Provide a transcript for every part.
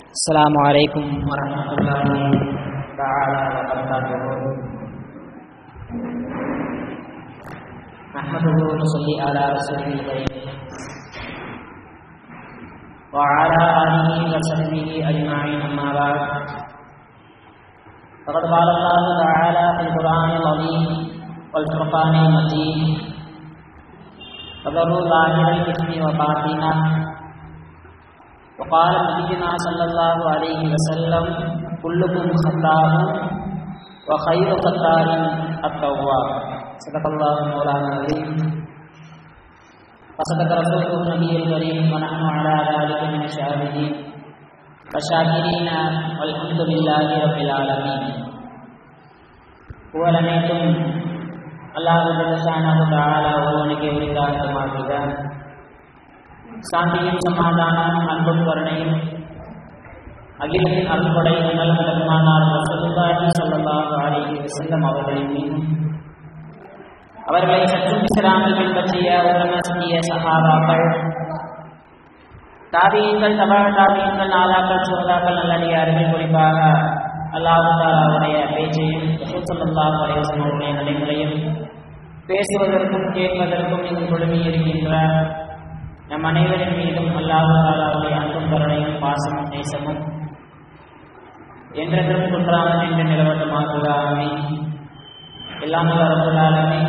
السلام عليكم ورحمة الله تعالى وبركاته نحمده ونصلي على رسوله الكريم وعلى آله وصحبه أجمعين أما بعد فقد قال الله تعالى في القرآن العظيم والفرقان المجيد فذروا ظاهر الإثم وباطنه وقال نبينا صلى الله عليه وسلم كلكم خطاء وخير خطاء التواب صدق الله مولانا العظيم وصدق رسوله النبي الكريم ونحن على ذلك من الشاهدين والشاكرين والحمد لله رب العالمين புகழனைத்தும் அல்லாஹு ஜல்லஷானஹு தஆலா ஒருவனுக்கு உரித்தாகமாகுக சாந்தியும் சமாதானம் அன்பும் கருணையும் அகிலத்தின் அன்புடை நல்ல பெருமானார் ரசூலுல்லாஹி ஸல்லல்லாஹு அலைஹி வஸல்லம் அவர்களின் மீதும் அவர்களை சற்றும் விசிராமல் பின்பற்றிய உத்தம சத்திய சஹாபாக்கள் தாபியங்கள் தபா தாபியங்கள் நாதாக்கள் சோதாக்கள் நல்லடியார்கள் குறிப்பாக அல்லாஹு தாலாவுடைய பேச்சையும் ரசூல் ஸல்லல்லாஹு அலைஹி வஸல்லம் அவருடைய நடைமுறையும் பேசுவதற்கும் கேட்பதற்கும் நீங்கள் குழுமி இருக்கின்ற நம் அனைவரின் மீதும் அல்லாஹு தாலாவுடைய அன்பும் கருணையும் பாசமும் நேசமும் என்றென்றும் குன்றாமல் என்று நிலவட்டமாக்குள்ளாமே இல்லாமல் வரக்கூடாமே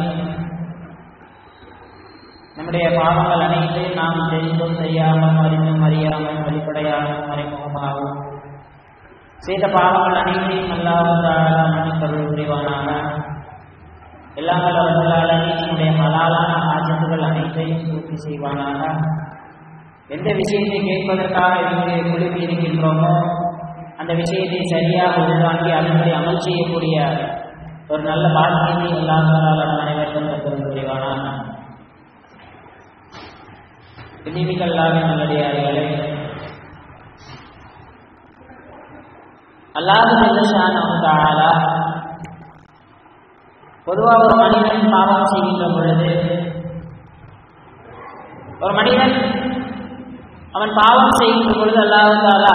நம்முடைய பாவங்கள் அனைத்தையும் நாம் தெரிந்தும் செய்யாமல் அறிந்தும் அறியாமல் வெளிப்படையாகவும் மறைமுகமாகவும் செய்த பாவங்கள் அனைத்தையும் அல்லாஹு தாலா மன்னிப்பருள் புரிவானாக எல்லாம் வல்லவர்களாலே நம்முடைய ஹலாலான ஆஜத்துகள் அனைத்தையும் பூர்த்தி செய்வானாக எந்த விஷயத்தை கேட்பதற்காக இங்கே குழுமி இருக்கின்றோமோ அந்த விஷயத்தை சரியாக உள்வாங்கி அதன்படி அமல் செய்யக்கூடிய ஒரு நல்ல பாக்கியத்தை எல்லாத்தால அனைவருக்கும் தற்போது புரிவானாக பின்னிமிகல்லாக நல்லடியார்களே அல்லாஹு ஜல்லஷானஹு பொதுவாக ஒரு மனிதன் பாவம் செய்கின்ற பொழுது ஒரு மனிதன் அவன் பாவம் செய்கின்ற பொழுது அல்லாஹாலா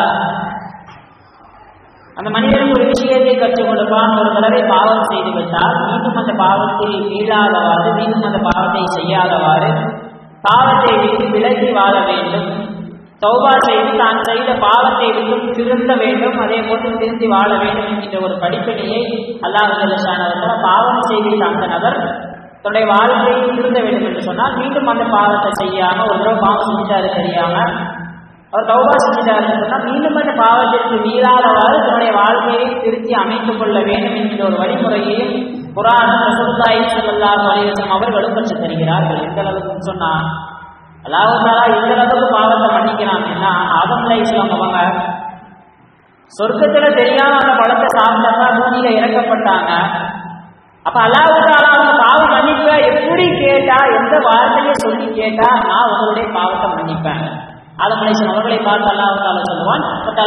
அந்த மனிதனுக்கு ஒரு விஷயத்தை கற்றுக் கொடுப்பான் ஒரு தடவை பாவம் செய்து விட்டால் மீண்டும் அந்த பாவத்தை மீளாதவாறு மீண்டும் அந்த பாவத்தை செய்யாதவாறு பாவத்தை விட்டு விலகி வாழ வேண்டும் சௌபா செய்து தான் செய்த பாவத்தை விட்டும் திருந்த வேண்டும் அதே போன்று திருந்தி வாழ வேண்டும் என்கின்ற ஒரு படிப்பினையை அல்லாஹ் பாவம் செய்த அந்த நபர் தன்னுடைய வாழ்க்கையை திருந்த வேண்டும் என்று சொன்னால் மீண்டும் அந்த பாவத்தை செய்யாம ஒரு தடவை பாவம் செஞ்சாரு தெரியாம அவர் தௌபா செஞ்சாருன்னு சொன்னால் மீண்டும் அந்த பாவத்திற்கு மீறாதவாறு தன்னுடைய வாழ்க்கையை திருத்தி அமைத்துக் கொள்ள வேண்டும் என்கிற ஒரு வழிமுறையையும் குரான் ரசூல்லாய் சல்லாஹ் அலிவசம் அவர்களும் கற்றுத் தருகிறார்கள் எந்த அளவுக்கு சொன்னா அல்லாஹாலா எந்த அளவுக்கு பாவத்தை மன்னிக்கிறான் ஏன்னா ஆதம் அலை இஸ்லாம் அவங்க சொர்க்கத்துல தெரியாம அந்த பழத்தை சாப்பிட்டாங்க பூமியில இறக்கப்பட்டாங்க அப்ப அல்லாஹாலா அவங்க பாவம் மன்னிப்ப எப்படி கேட்டா எந்த வார்த்தையை சொல்லி கேட்டா நான் உங்களுடைய பாவத்தை மன்னிப்பேன் ஆதம் அலைசன் அவர்களை பார்த்து அல்லாஹால சொல்லுவான்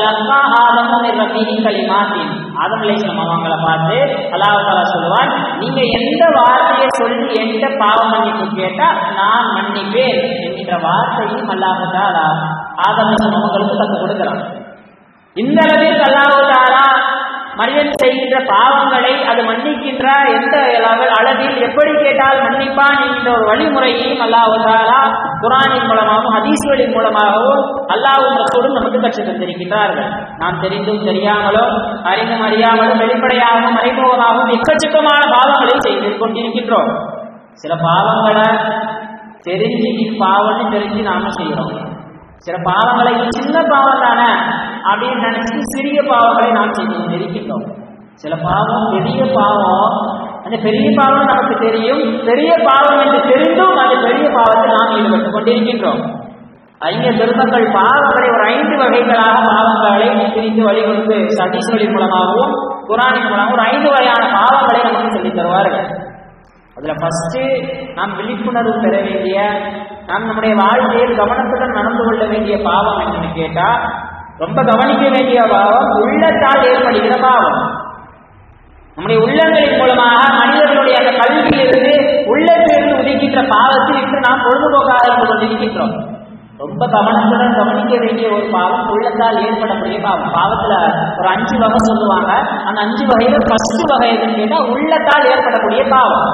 களிமாத்தின் ஆதம் அலைசன் அவங்களை பார்த்து அல்லாஹால சொல்லுவான் நீங்க எந்த வார்த்தையை சொல்லி எந்த பாவ மன்னிப்பு கேட்டா நான் மன்னிப்பேன் என்கின்ற வார்த்தையும் அல்லாஹாலா ஆதம் அலைசன் அவங்களுக்கு கற்றுக் கொடுக்கிறான் இந்த அளவிற்கு அல்லாஹாலா மனிதன் செய்கின்ற பாவங்களை அது மன்னிக்கின்ற எந்த அளவில் எப்படி கேட்டால் மன்னிப்பான் என்கின்ற ஒரு வழிமுறையையும் அல்லாஹாலா குரானின் மூலமாகவும் ஹதீஸ்களின் மூலமாகவும் அல்லாவும் ரசூலும் நமக்கு கற்றுத் தந்திருக்கின்றார்கள் நாம் தெரிந்தும் தெரியாமலோ அறிந்தும் அறியாமலும் வெளிப்படையாகவும் மறைமுகமாகவும் எக்கச்சக்கமான பாவங்களை செய்து கொண்டிருக்கின்றோம் சில பாவங்களை தெரிஞ்சு பாவம்னு தெரிஞ்சு நாம செய்யறோம் சில பாவங்களை சின்ன பாவம் தானே அப்படின்னு நினைச்சு சிறிய பாவங்களை நாம் செய்து கொண்டிருக்கின்றோம் சில பாவம் பெரிய பாவம் அந்த பெரிய பாவம் நமக்கு தெரியும் பெரிய பாவம் என்று தெரிந்தும் அந்த பெரிய பாவத்தில் நாம் ஈடுபட்டுக் கொண்டிருக்கின்றோம் அறிஞர் பெருமக்கள் பாவங்களை ஒரு ஐந்து வகைகளாக பாவங்களை பிரித்து வழிகொடுத்து சதீஸ்களின் மூலமாகவும் குரானின் மூலமாகவும் ஒரு ஐந்து வகையான பாவங்களை நமக்கு சொல்லித் தருவார்கள் அதுல ஃபர்ஸ்ட் நாம் விழிப்புணர்வு பெற வேண்டிய நாம் நம்முடைய வாழ்க்கையில் கவனத்துடன் நடந்து கொள்ள வேண்டிய பாவம் என்னன்னு கேட்டா ரொம்ப கவனிக்க வேண்டிய பாவம் உள்ளத்தால் ஏற்படுகிற பாவம் நம்முடைய உள்ளங்களின் மூலமாக மனிதர்களுடைய அந்த கல்வியிலிருந்து உள்ளத்திலிருந்து உதிக்கின்ற பாவத்தில் இன்று நாம் பொழுதுபோக்காக இருந்து கொண்டிருக்கின்றோம் ரொம்ப கவனத்துடன் கவனிக்க வேண்டிய ஒரு பாவம் உள்ளத்தால் ஏற்படக்கூடிய பாவம் பாவத்துல ஒரு அஞ்சு வகை சொல்லுவாங்க அந்த அஞ்சு வகையில ஃபர்ஸ்ட் வகை எதுன்னு கேட்டா உள்ளத்தால் ஏற்படக்கூடிய பாவம்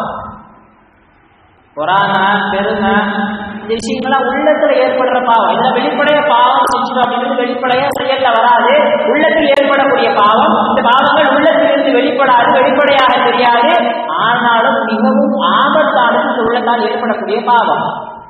பொறாம பெருமை இந்த விஷயங்கள்லாம் உள்ளத்துல ஏற்படுற பாவம் இதுல வெளிப்படைய பாவம் செஞ்சோம் அப்படிங்கிறது வெளிப்படையா செயல்ல வராது உள்ளத்தில் ஏற்படக்கூடிய பாவம் இந்த பாவங்கள் உள்ளத்திலிருந்து வெளிப்படாது வெளிப்படையாக தெரியாது ஆனாலும் மிகவும் ஆபத்தானது இந்த உள்ளத்தால் ஏற்படக்கூடிய பாவம்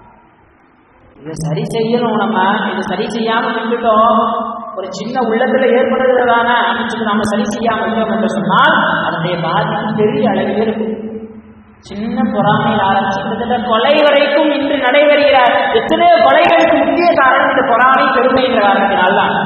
இதை சரி செய்யணும் நம்ம இதை சரி செய்யாம விட்டுட்டோம் ஒரு சின்ன உள்ளத்துல ஏற்படுறதான அப்படின்னு நம்ம சரி செய்யாம விட்டோம் என்று சொன்னால் அதனுடைய பாதிப்பு பெரிய அளவில் இருக்கு சின்ன பொறாமையில் ஆரம்பிச்சு கிட்டத்தட்ட கொலை வரைக்கும் இன்று நடைபெறுகிற எத்தனையோ கொலைகளுக்கு முக்கிய காரணம் இந்த பொறாமை பெருமை என்ற காரணத்தினால்தான்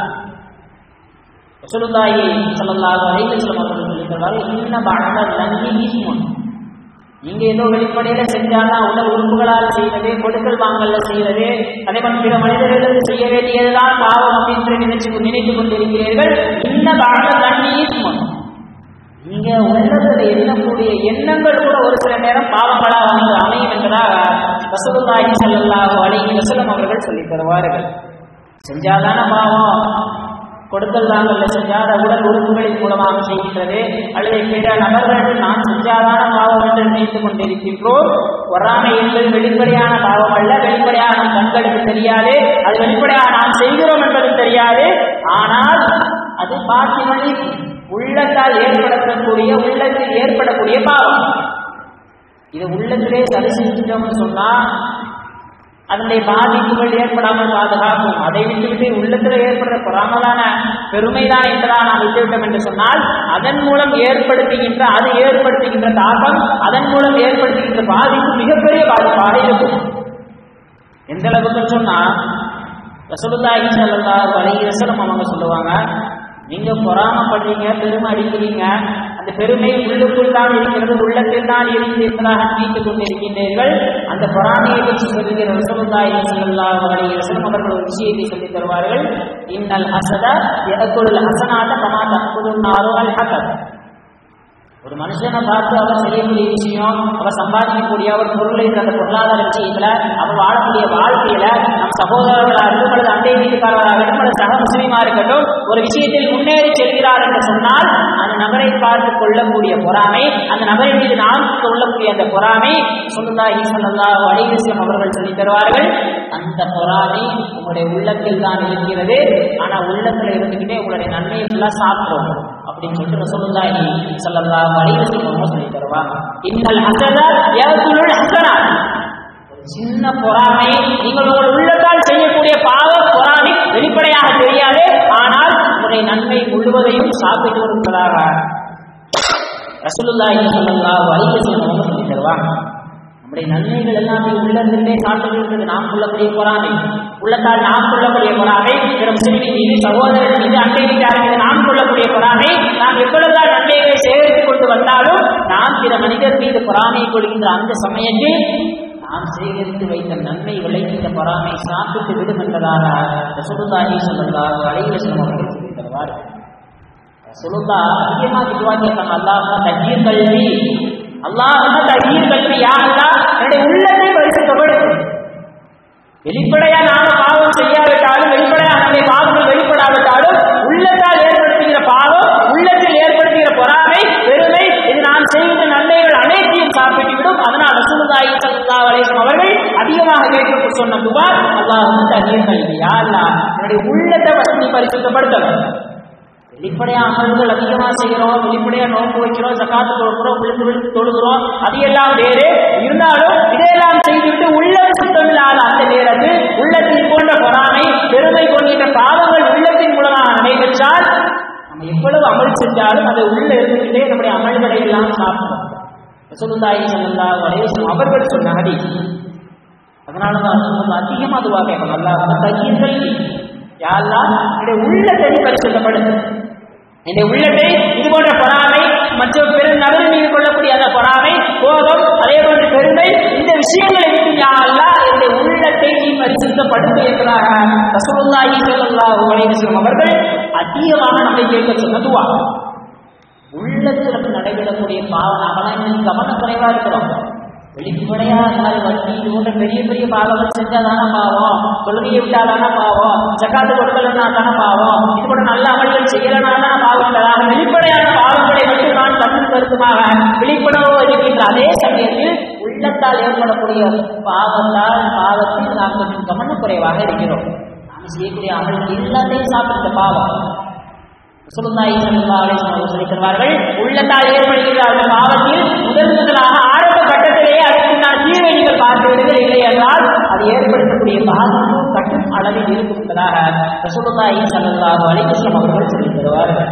ரசூலுல்லாஹி ஸல்லல்லாஹு அலைஹி வஸல்லம் அவர்கள் சொல்லியிருக்கிறார்கள் இன்ன பஅத லங்கி ஈஸ்முன் நீங்க ஏதோ வெளிப்படையில செஞ்சானா உடல் உறுப்புகளால் செய்வது கொடுக்கல் வாங்கல்ல செய்வது அதே மாதிரி பிற மனிதர்களுக்கு செய்ய வேண்டியதுதான் பாவம் அப்படின்னு நினைச்சு நினைத்துக் கொண்டிருக்கிறீர்கள் இன்ன பஅத லங்கி ஈஸ்முன் நீங்க உள்ளத்துல எண்ணக்கூடிய எண்ணங்கள் கூட ஒரு சில நேரம் பாவங்களா வந்து அமையும் என்பதாக ரசூலுல்லாஹி ஸல்லல்லாஹு அலைஹி வஸல்லம் அவர்கள் சொல்லித் தருவார்கள் செஞ்சாதான பாவம் கொடுக்கல் வாங்கல்ல செஞ்சாத உடல் உறுப்புகளின் மூலமாக செய்கின்றது அல்லது பிற நபர்கள் நான் செஞ்சாதான பாவம் என்று நினைத்துக் கொண்டிருக்கின்றோம் பொறாமை என்பது வெளிப்படையான பாவம் அல்ல வெளிப்படையாக நம் கண்களுக்கு தெரியாது அது வெளிப்படையாக நாம் செய்கிறோம் என்பது தெரியாது ஆனால் அது பாத்திமணி உள்ளத்தால் ஏற்படுத்தக்கூடிய உள்ளத்தில் ஏற்படக்கூடிய பாவம் இது உள்ளத்திலே சரி செஞ்சிட்டோம்னு சொன்னா அதனுடைய பாதிப்புகள் ஏற்படாமல் பாதுகாக்கும் அதை விட்டுவிட்டு உள்ளத்தில் ஏற்படுற பொறாமலான பெருமைதான் என்பதாக நாம் விட்டுவிட்டோம் என்று சொன்னால் அதன் மூலம் ஏற்படுத்துகின்ற அது ஏற்படுத்துகின்ற தாக்கம் அதன் மூலம் ஏற்படுத்துகின்ற பாதிப்பு மிகப்பெரிய பாதிப்பாக இருக்கும் எந்த அளவுக்கு சொன்னா ரசூலுல்லாஹி ஸல்லல்லாஹு அலைஹி வஸல்லம் அவங்க சொல்லுவாங்க நீங்க பொறாமப்படுறீங்க பெருமை அடிக்கிறீங்க அந்த பெருமை உள்ளுக்குள் தான் இருக்கிறது உள்ளத்தில் தான் இருந்து என்பதாக நினைத்துக் கொண்டிருக்கின்றீர்கள் அந்த பொறாமையை பற்றி சொல்லுகிற ரசூலுல்லாஹி ஸல்லல்லாஹு அலைஹி வஸல்லம் அவர்கள் ஒரு விஷயத்தை சொல்லித் தருவார்கள் இன்னல் ஹசத யஅகுல் ஹசனாத கமா தஅகுலுன் நாரு அல் ஹசத் ஒரு மனுஷனை பார்த்து அவர் செய்யக்கூடிய விஷயம் அவர் சம்பாதிக்கக்கூடிய ஒரு பொருளை அந்த பொருளாதார விஷயத்துல அவர் வாழக்கூடிய வாழ்க்கையில நம் சகோதரர்களாக இருக்கட்டும் அல்லது அண்டை வீட்டுக்காரராக இருக்கட்டும் அல்லது சக முஸ்லீமா இருக்கட்டும் ஒரு விஷயத்தில் முன்னேறி செல்கிறார் என்று சொன்னால் அந்த நபரை பார்த்து கொள்ளக்கூடிய பொறாமை அந்த நபரின் மீது நாம் கொள்ளக்கூடிய அந்த பொறாமை சொல்லுல்லாஹி ஸல்லல்லாஹு அலைஹி வஸல்லம் அவர்கள் சொல்லி தருவார்கள் அந்த பொறாமை உங்களுடைய உள்ளத்தில் தான் இருக்கிறது ஆனா உள்ளத்துல இருந்துகிட்டே உங்களுடைய நன்மையை ஃபுல்லா சாப்பிடும் அப்படின்னு சொல்லிட்டு ரசூலுல்லாஹி ஸல்லல்லாஹு அலைஹி வஸல்லம் சொல்லி தருவாங்க இன்னல் ஹசத யகுலுல் ஹசனாத் சின்ன பொறாமை நீங்கள் உங்கள் உள்ளத்தால் செய்யக்கூடிய பாவ பொறாமை வெளிப்படையாக தெரியாது ஆனால் உங்களுடைய நன்மை முழுவதையும் சாப்பிட்டு வருவதாக ரசூலுல்லாஹி ஸல்லல்லாஹு அலைஹி வஸல்லம் சொல்லி தருவாங்க நம்முடைய நன்மைகள் எல்லாமே உள்ளத்திலே சாப்பிட்டு நாம் கொள்ளக்கூடிய பொறாமை உள்ளத்தால் நாம் கொள்ளக்கூடிய பொறாமை பிற முஸ்லிமின் மீது சகோதரர் மீது அண்டை வீட்டார் மீது நாம் கொள்ளக்கூடிய பொறாமை நாம் எவ்வளவுதான் நன்மைகளை சேகரித்துக் கொண்டு வந்தாலும் நாம் பிற மனிதர் மீது பொறாமை கொள்கின்ற அந்த சமயத்தில் நாம் சேகரித்து வைத்த நன்மைகளை இந்த பொறாமை சாப்பிட்டு விடும் என்பதாக ரசூலுல்லாஹி ஸல்லல்லாஹு அலைஹி வஸல்லம் அவர்கள் சொல்லி தருவார்கள் ரசூலுல்லா அதிகமாக துவா கேட்பாங்க அல்லாஹ் தஜீர் கல்வி அல்லாஹ் தஜீர் கல்வி யா அல்லாஹ் என்னுடைய உள்ளத்தை பரிசுத்தப்படுத்து வெளிப்படையா நாம பாவம் செய்யாவிட்டாலும் வெளிப்படையா நம்முடைய பாவங்கள் வெளிப்படாவிட்டாலும் உள்ளத்தால் ஏற்படுத்துகிற பாவம் உள்ளத்தில் ஏற்படுத்துகிற பொறாமை பெருமை இது நாம் செய்கின்ற நன்மைகள் அனைத்தையும் சாப்பிட்டுவிடும் அதனால் ரசூலுல்லாஹி ஸல்லல்லாஹு அலைஹி வஸல்லம் அவர்கள் அதிகமாக கேட்க சொன்ன துவா அல்லாஹ் தஜீர் கல்வி யா அல்லாஹ் என்னுடைய உள்ளத்தை வசதி பரிசுத்தப்படுத்தணும் வெளிப்படையா அமல்கள் அதிகமா செய்கிறோம் வெளிப்படையா நோன்பு வைக்கிறோம் ஜக்காத்து கொடுக்கிறோம் விழுந்து விழுந்து தொழுகிறோம் அது எல்லாம் வேறு இருந்தாலும் இதையெல்லாம் செய்துவிட்டு உள்ளம் சுத்தமில்லாத அந்த நேரத்தில் உள்ளத்தில் போன்ற பொறாமை பெருமை கொண்டிருந்த பாவங்கள் உள்ளத்தின் மூலமாக நடைபெற்றால் நம்ம எவ்வளவு அமல் செஞ்சாலும் அதை உள்ள இருந்துகிட்டே நம்முடைய அமல்களை எல்லாம் சாப்பிடும் ரசூலுல்லாஹி ஸல்லல்லாஹு அலைஹி வஸல்லம் அவர்கள் சொன்ன ஹதீஸ் அதனால தான் அதிகமாக அதுவாக கேட்கணும் அல்லாஹ் தகிர்கள் யாரெல்லாம் என்னுடைய உள்ளத்தை பரிசுத்தப்படுது என்னுடைய உள்ளத்தை இது போன்ற பொறாமை மற்றும் பிற நபர் மீது கொள்ளக்கூடிய அந்த பொறாமை கோபம் அதே போன்ற பெருமை இந்த விஷயங்களை விட்டு யாரெல்லாம் என்னுடைய உள்ளத்தை நீ பரிசுத்தப்படுத்து என்பதாக ரசூலுல்லாஹி ஸல்லல்லாஹு அலைஹி வஸல்லம் அவர்கள் அதிகமாக நம்மை கேட்க சொன்னதுவா உள்ளத்தில் நடைபெறக்கூடிய பாவ அவலங்களின் கவனம் குறைவா இருக்கிறோம் வெளிப்படையா இருந்தாலும் வட்டி இது போன்ற பெரிய பெரிய பாவங்கள் செஞ்சாதானே பாவம் தொழுகையை விட்டாதானே பாவம் ஜக்காத்து கொடுக்கலன்னா தானே பாவம் இது போன்ற நல்ல அமல்கள் செய்யலனா தானே பாவங்களாக வெளிப்படையான பாவங்களை மட்டும் நான் கருத்து கருத்துமாக வெளிப்படவோ இருக்கின்ற அதே சமயத்தில் உள்ளத்தால் ஏற்படக்கூடிய பாவத்தால் பாவத்தில் நாம் கொஞ்சம் கவனக்குறைவாக இருக்கிறோம் நாம் செய்யக்கூடிய அமல்கள் எல்லாத்தையும் சாப்பிட்ட பாவம் சுருந்தாய் சொல்லி தருவார்கள் உள்ளத்தால் ஏற்படுகிற அந்த பாவத்தில் முதல் முதலாக ஆரம்ப கட்டத்திலேயே அதற்கு நான் தீர்வை நீங்கள் பார்த்து விடுங்கள் இல்லை என்றால் அது ஏற்படுத்தக்கூடிய பாதிப்பு கட்டும் அளவில் இருக்கும் என்பதாக ரசூலுல்லாஹி ஸல்லல்லாஹு அலைஹி வஸல்லம் அவர்கள் சொல்லி தருவார்கள்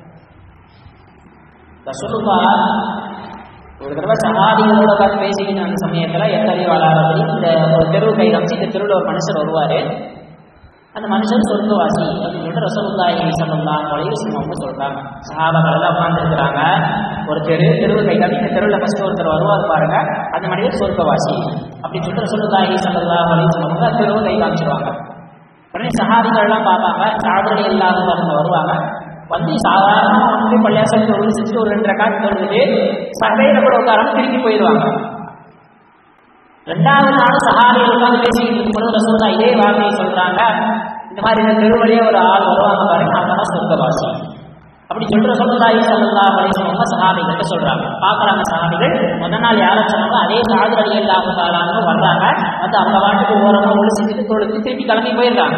ரசூலுல்லா ஒரு தடவை சகாதிகளோட பார்த்து பேசிக்கிட்டு அந்த சமயத்துல எத்தனை வளாரத்தில் இந்த ஒரு தெருவு கை காமிச்சு இந்த தெருவில் ஒரு மனுஷர் வருவாரு அந்த மனுஷன் சொர்க்கவாசி அப்படின்னு சொல்லிட்டு ரசகுல்லாஹி ஸல்லல்லாஹு அலைஹி வஸல்லம் அவங்க சொல்றாங்க சஹாபாக்கள் எல்லாம் உட்கார்ந்துருக்கிறாங்க ஒரு தெரு தெருவு கைகாட்டி இந்த தெருவில் ஃபர்ஸ்ட் ஒருத்தர் வருவார் பாருங்க அந்த மனிதர் சொர்க்கவாசி அப்படின்னு சொல்லிட்டு ரசகுல்லாஹி ஸல்லல்லாஹு அலைஹி வஸல்லம் அவங்க தெருவை கை காமிச்சிருவாங்க உடனே சஹாபிகள் எல்லாம் பார்ப்பாங்க சாதனை இல்லாதவங்க அவங்க வருவாங்க வந்து சாதாரணமாக வந்து பள்ளியாசல் தொழில் செஞ்சு ஒரு ரெண்டு ரெக்கார்ட் தொழுது சபையில கூட உட்காராம திரும்பி போயிடுவாங்க ரெண்டாவது நாள் சஹாபிகள் உட்கார்ந்து பேசிக்கிட்டு இருக்கும் பொழுது ரசூல்லா இதே வார்த்தையை சொல்றாங்க இந்த மாதிரி இந்த தெருவழியே ஒரு ஆள் வருவாங்க பாருங்க அவங்க தான் சொர்க்கவாசி அப்படி சொல்ற சொல்லுதாயி சல்லா அலிஸ்வங்க சஹாபிகிட்ட சொல்றாங்க பாக்குறாங்க சஹாபிகள் முத நாள் யார சொன்னாங்க அதே சாது அடி இல்லாம வர்றாங்க வந்து அவங்க வாட்டுக்கு ஓரமா ஒளி செஞ்சுட்டு தொழுது திருப்பி கிளம்பி போயிருக்காங்க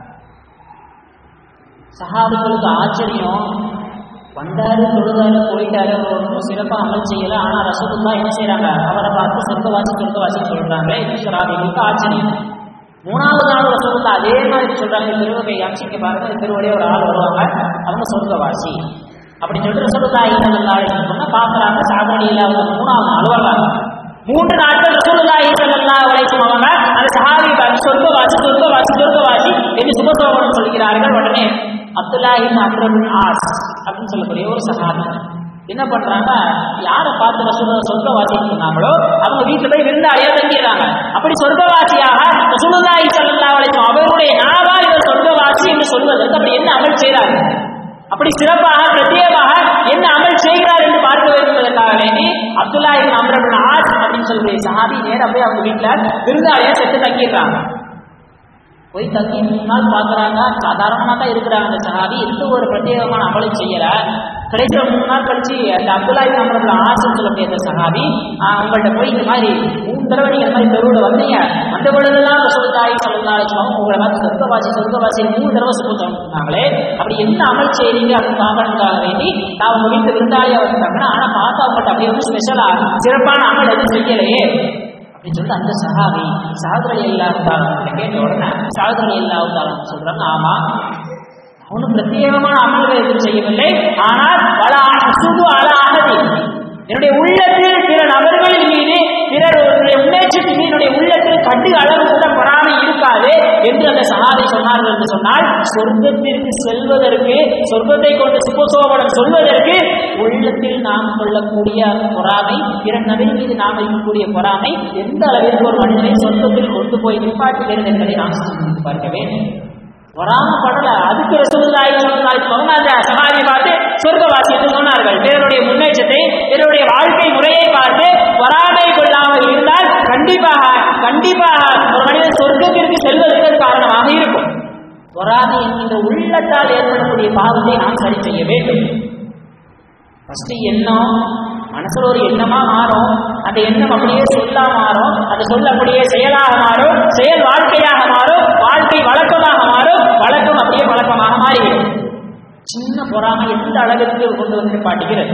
சஹாபிகளுக்கு ஆச்சரியம் வந்தாரு தொழுதாரு போயிட்டாரு அவர் ஒன்றும் சிறப்பாக அமல் செய்யல ஆனா ரசூலுல்லா என்ன செய்யறாங்க அவரை பார்த்து சொர்க்கவாசி சொர்க்கவாசி சொல்றாங்க இது சஹாபிகளுக்கு ஆச்சரியம் மூணாவது நாள் ரசூலுல்லா அதே மாதிரி சொல்றாங்க திருவகை அம்சிக்க பாருங்க இந்த திருவடியே ஒரு ஆள் வருவாங்க அவங்க சொர்க்கவாசி அப்படி சொல்லிட்டு ரசூலுல்லா ஈசல்லாஹி சொன்னா பாக்குறாங்க சாதனை இல்லாத மூணாவது நாள் வர்றாங்க மூன்று நாட்கள் ரசூலுல்லாஹி ஸல்லல்லாஹு அலைஹி வஸல்லம் அவங்க அந்த சஹாபி சொர்க்கவாசி சொர்க்கவாசி சொர்க்கவாசி என்று சுபசோபனம் சொல்கிறார்கள் உடனே அப்துல்லாஹி அப்ரபின் ஆஸ் அப்படின்னு சொல்லக்கூடிய ஒரு சஹாபி என்ன பண்றாங்க யாரை பார்த்து ரசூல சொர்க்கவாசின்னு சொன்னாங்களோ அவங்க வீட்டுல போய் விருந்தாளியா தங்கிடுறாங்க அப்படி சொர்க்கவாசியாக ரசூலுல்லாஹி ஸல்லல்லாஹு அலைஹி வஸல்லம் அவருடைய நாவா இவர் சொர்க்கவாசி என்று சொல்வதற்கு அப்படி என்ன அமல் செய்கிறார் அப்படி சிறப்பாக பிரத்யேகமாக என்ன அமல் செய்கிறார் என்று பார்க்க வேண்டும் என்பதற்காக வேண்டி அப்துல்லா இபின் அம்ரபின் ஆஸ் அப்படின்னு சொல்லக்கூடிய சஹாபி நேரா போய் அவங்க வீட்டுல விருந்தாளியா செத்து தங்கிடுறாங்க போய் தங்கி மூணு நாள் பாக்குறாங்க சாதாரணமா தான் இருக்கிறாங்க அந்த சஹாபி எந்த ஒரு பிரத்யேகமான அமலும் செய்யல கடைசியில் மூணு நாள் கழிச்சு அந்த அப்துல்லாஹி நம்மளோட ஆசைன்னு சொல்லக்கூடிய அந்த சஹாபி அவங்கள்ட்ட போய் இந்த மாதிரி மூணு தடவை நீங்க இந்த மாதிரி தெருவில் வந்தீங்க அந்த பொழுதெல்லாம் ரசூலுல்லாஹி ஸல்லல்லாஹு அலைஹி வஸல்லம் உங்களை பார்த்து சொர்க்கவாசி சொர்க்கவாசி மூணு தடவை சொன்னாங்களே அப்படி என்ன அமல் செய்றீங்க அப்படின்னு பார்க்கறதுக்காக வேண்டி நான் உங்க வீட்டு விருந்தாளியா வந்தாங்கன்னா ஆனா பார்த்தா அவங்கள்ட்ட அப்படியே வந்து ஸ்பெஷலா சிறப்பான அமல் எதுவும் செய்யலையே அப்படின்னு சொல்லிட்டு அந்த சஹாபி சாதுரலி இல்லாவிட்டாலும் கேட்ட உடனே சாதுரலி இல்லாவிட்டாலும் சொல்றாங்க ஆமா அவனும் பிரத்யேகமான அமல்கள் எதுவும் செய்யவில்லை ஆனால் பல அசுது அல அகதி என்னுடைய உள்ளத்தில் பிற நபர்களின் மீது பிறருடைய முன்னேற்றத்தின் மீது என்னுடைய உள்ளத்தில் கண்டு அளவு கூட பொறாமை இருக்காது என்று அந்த சஹாபி சொன்னார்கள் என்று சொன்னால் சொர்க்கத்திற்கு செல்வதற்கு சொர்க்கத்தை கொண்டு சுபசோபனம் சொல்வதற்கு உள்ளத்தில் நாம் கொள்ளக்கூடிய பொறாமை பிற நபரின் மீது நாம் இருக்கக்கூடிய பொறாமை எந்த அளவிற்கு ஒரு மனிதனை சொர்க்கத்தில் கொண்டு போய் நிப்பாட்டுகிறது என்பதை நாம் சிந்தித்து பார்க்க வேண்டும் பொறாமப்படல அதுக்கு ரசூலுல்லாஹி ஸல்லல்லாஹு அலைஹி வஸல்லம் அந்த சஹாபி பார்த்து சொர்க்கவாசி என்று சொன்னார்கள் பிறருடைய முன்னேற்றத்தை பிறருடைய வாழ்க்கை முறையை பார்த்து பொறாமை கொள்ளாமல் இருந்தால் கண்டிப்பாக கண்டிப்பாக ஒரு மனிதன் சொர்க்கத்திற்கு செல்வதற்கு காரணமாக இருக்கும் பொறாமை என்கின்ற உள்ளத்தால் ஏற்படக்கூடிய பாவத்தை நாம் சரி செய்ய வேண்டும் ஃபர்ஸ்ட் எண்ணம் மனசுல ஒரு எண்ணமா மாறும் அந்த எண்ணம் அப்படியே சொல்லா மாறும் அந்த சொல் அப்படியே செயலாக மாறும் செயல் வாழ்க்கையாக மாறும் வாழ்க்கை வழக்கமாக மாறும் வழக்கம் அப்படியே வழக்கமாக மாறிவிடும் சின்ன பொறாமை எந்த அளவிற்கு கொண்டு வந்து பாட்டுகிறது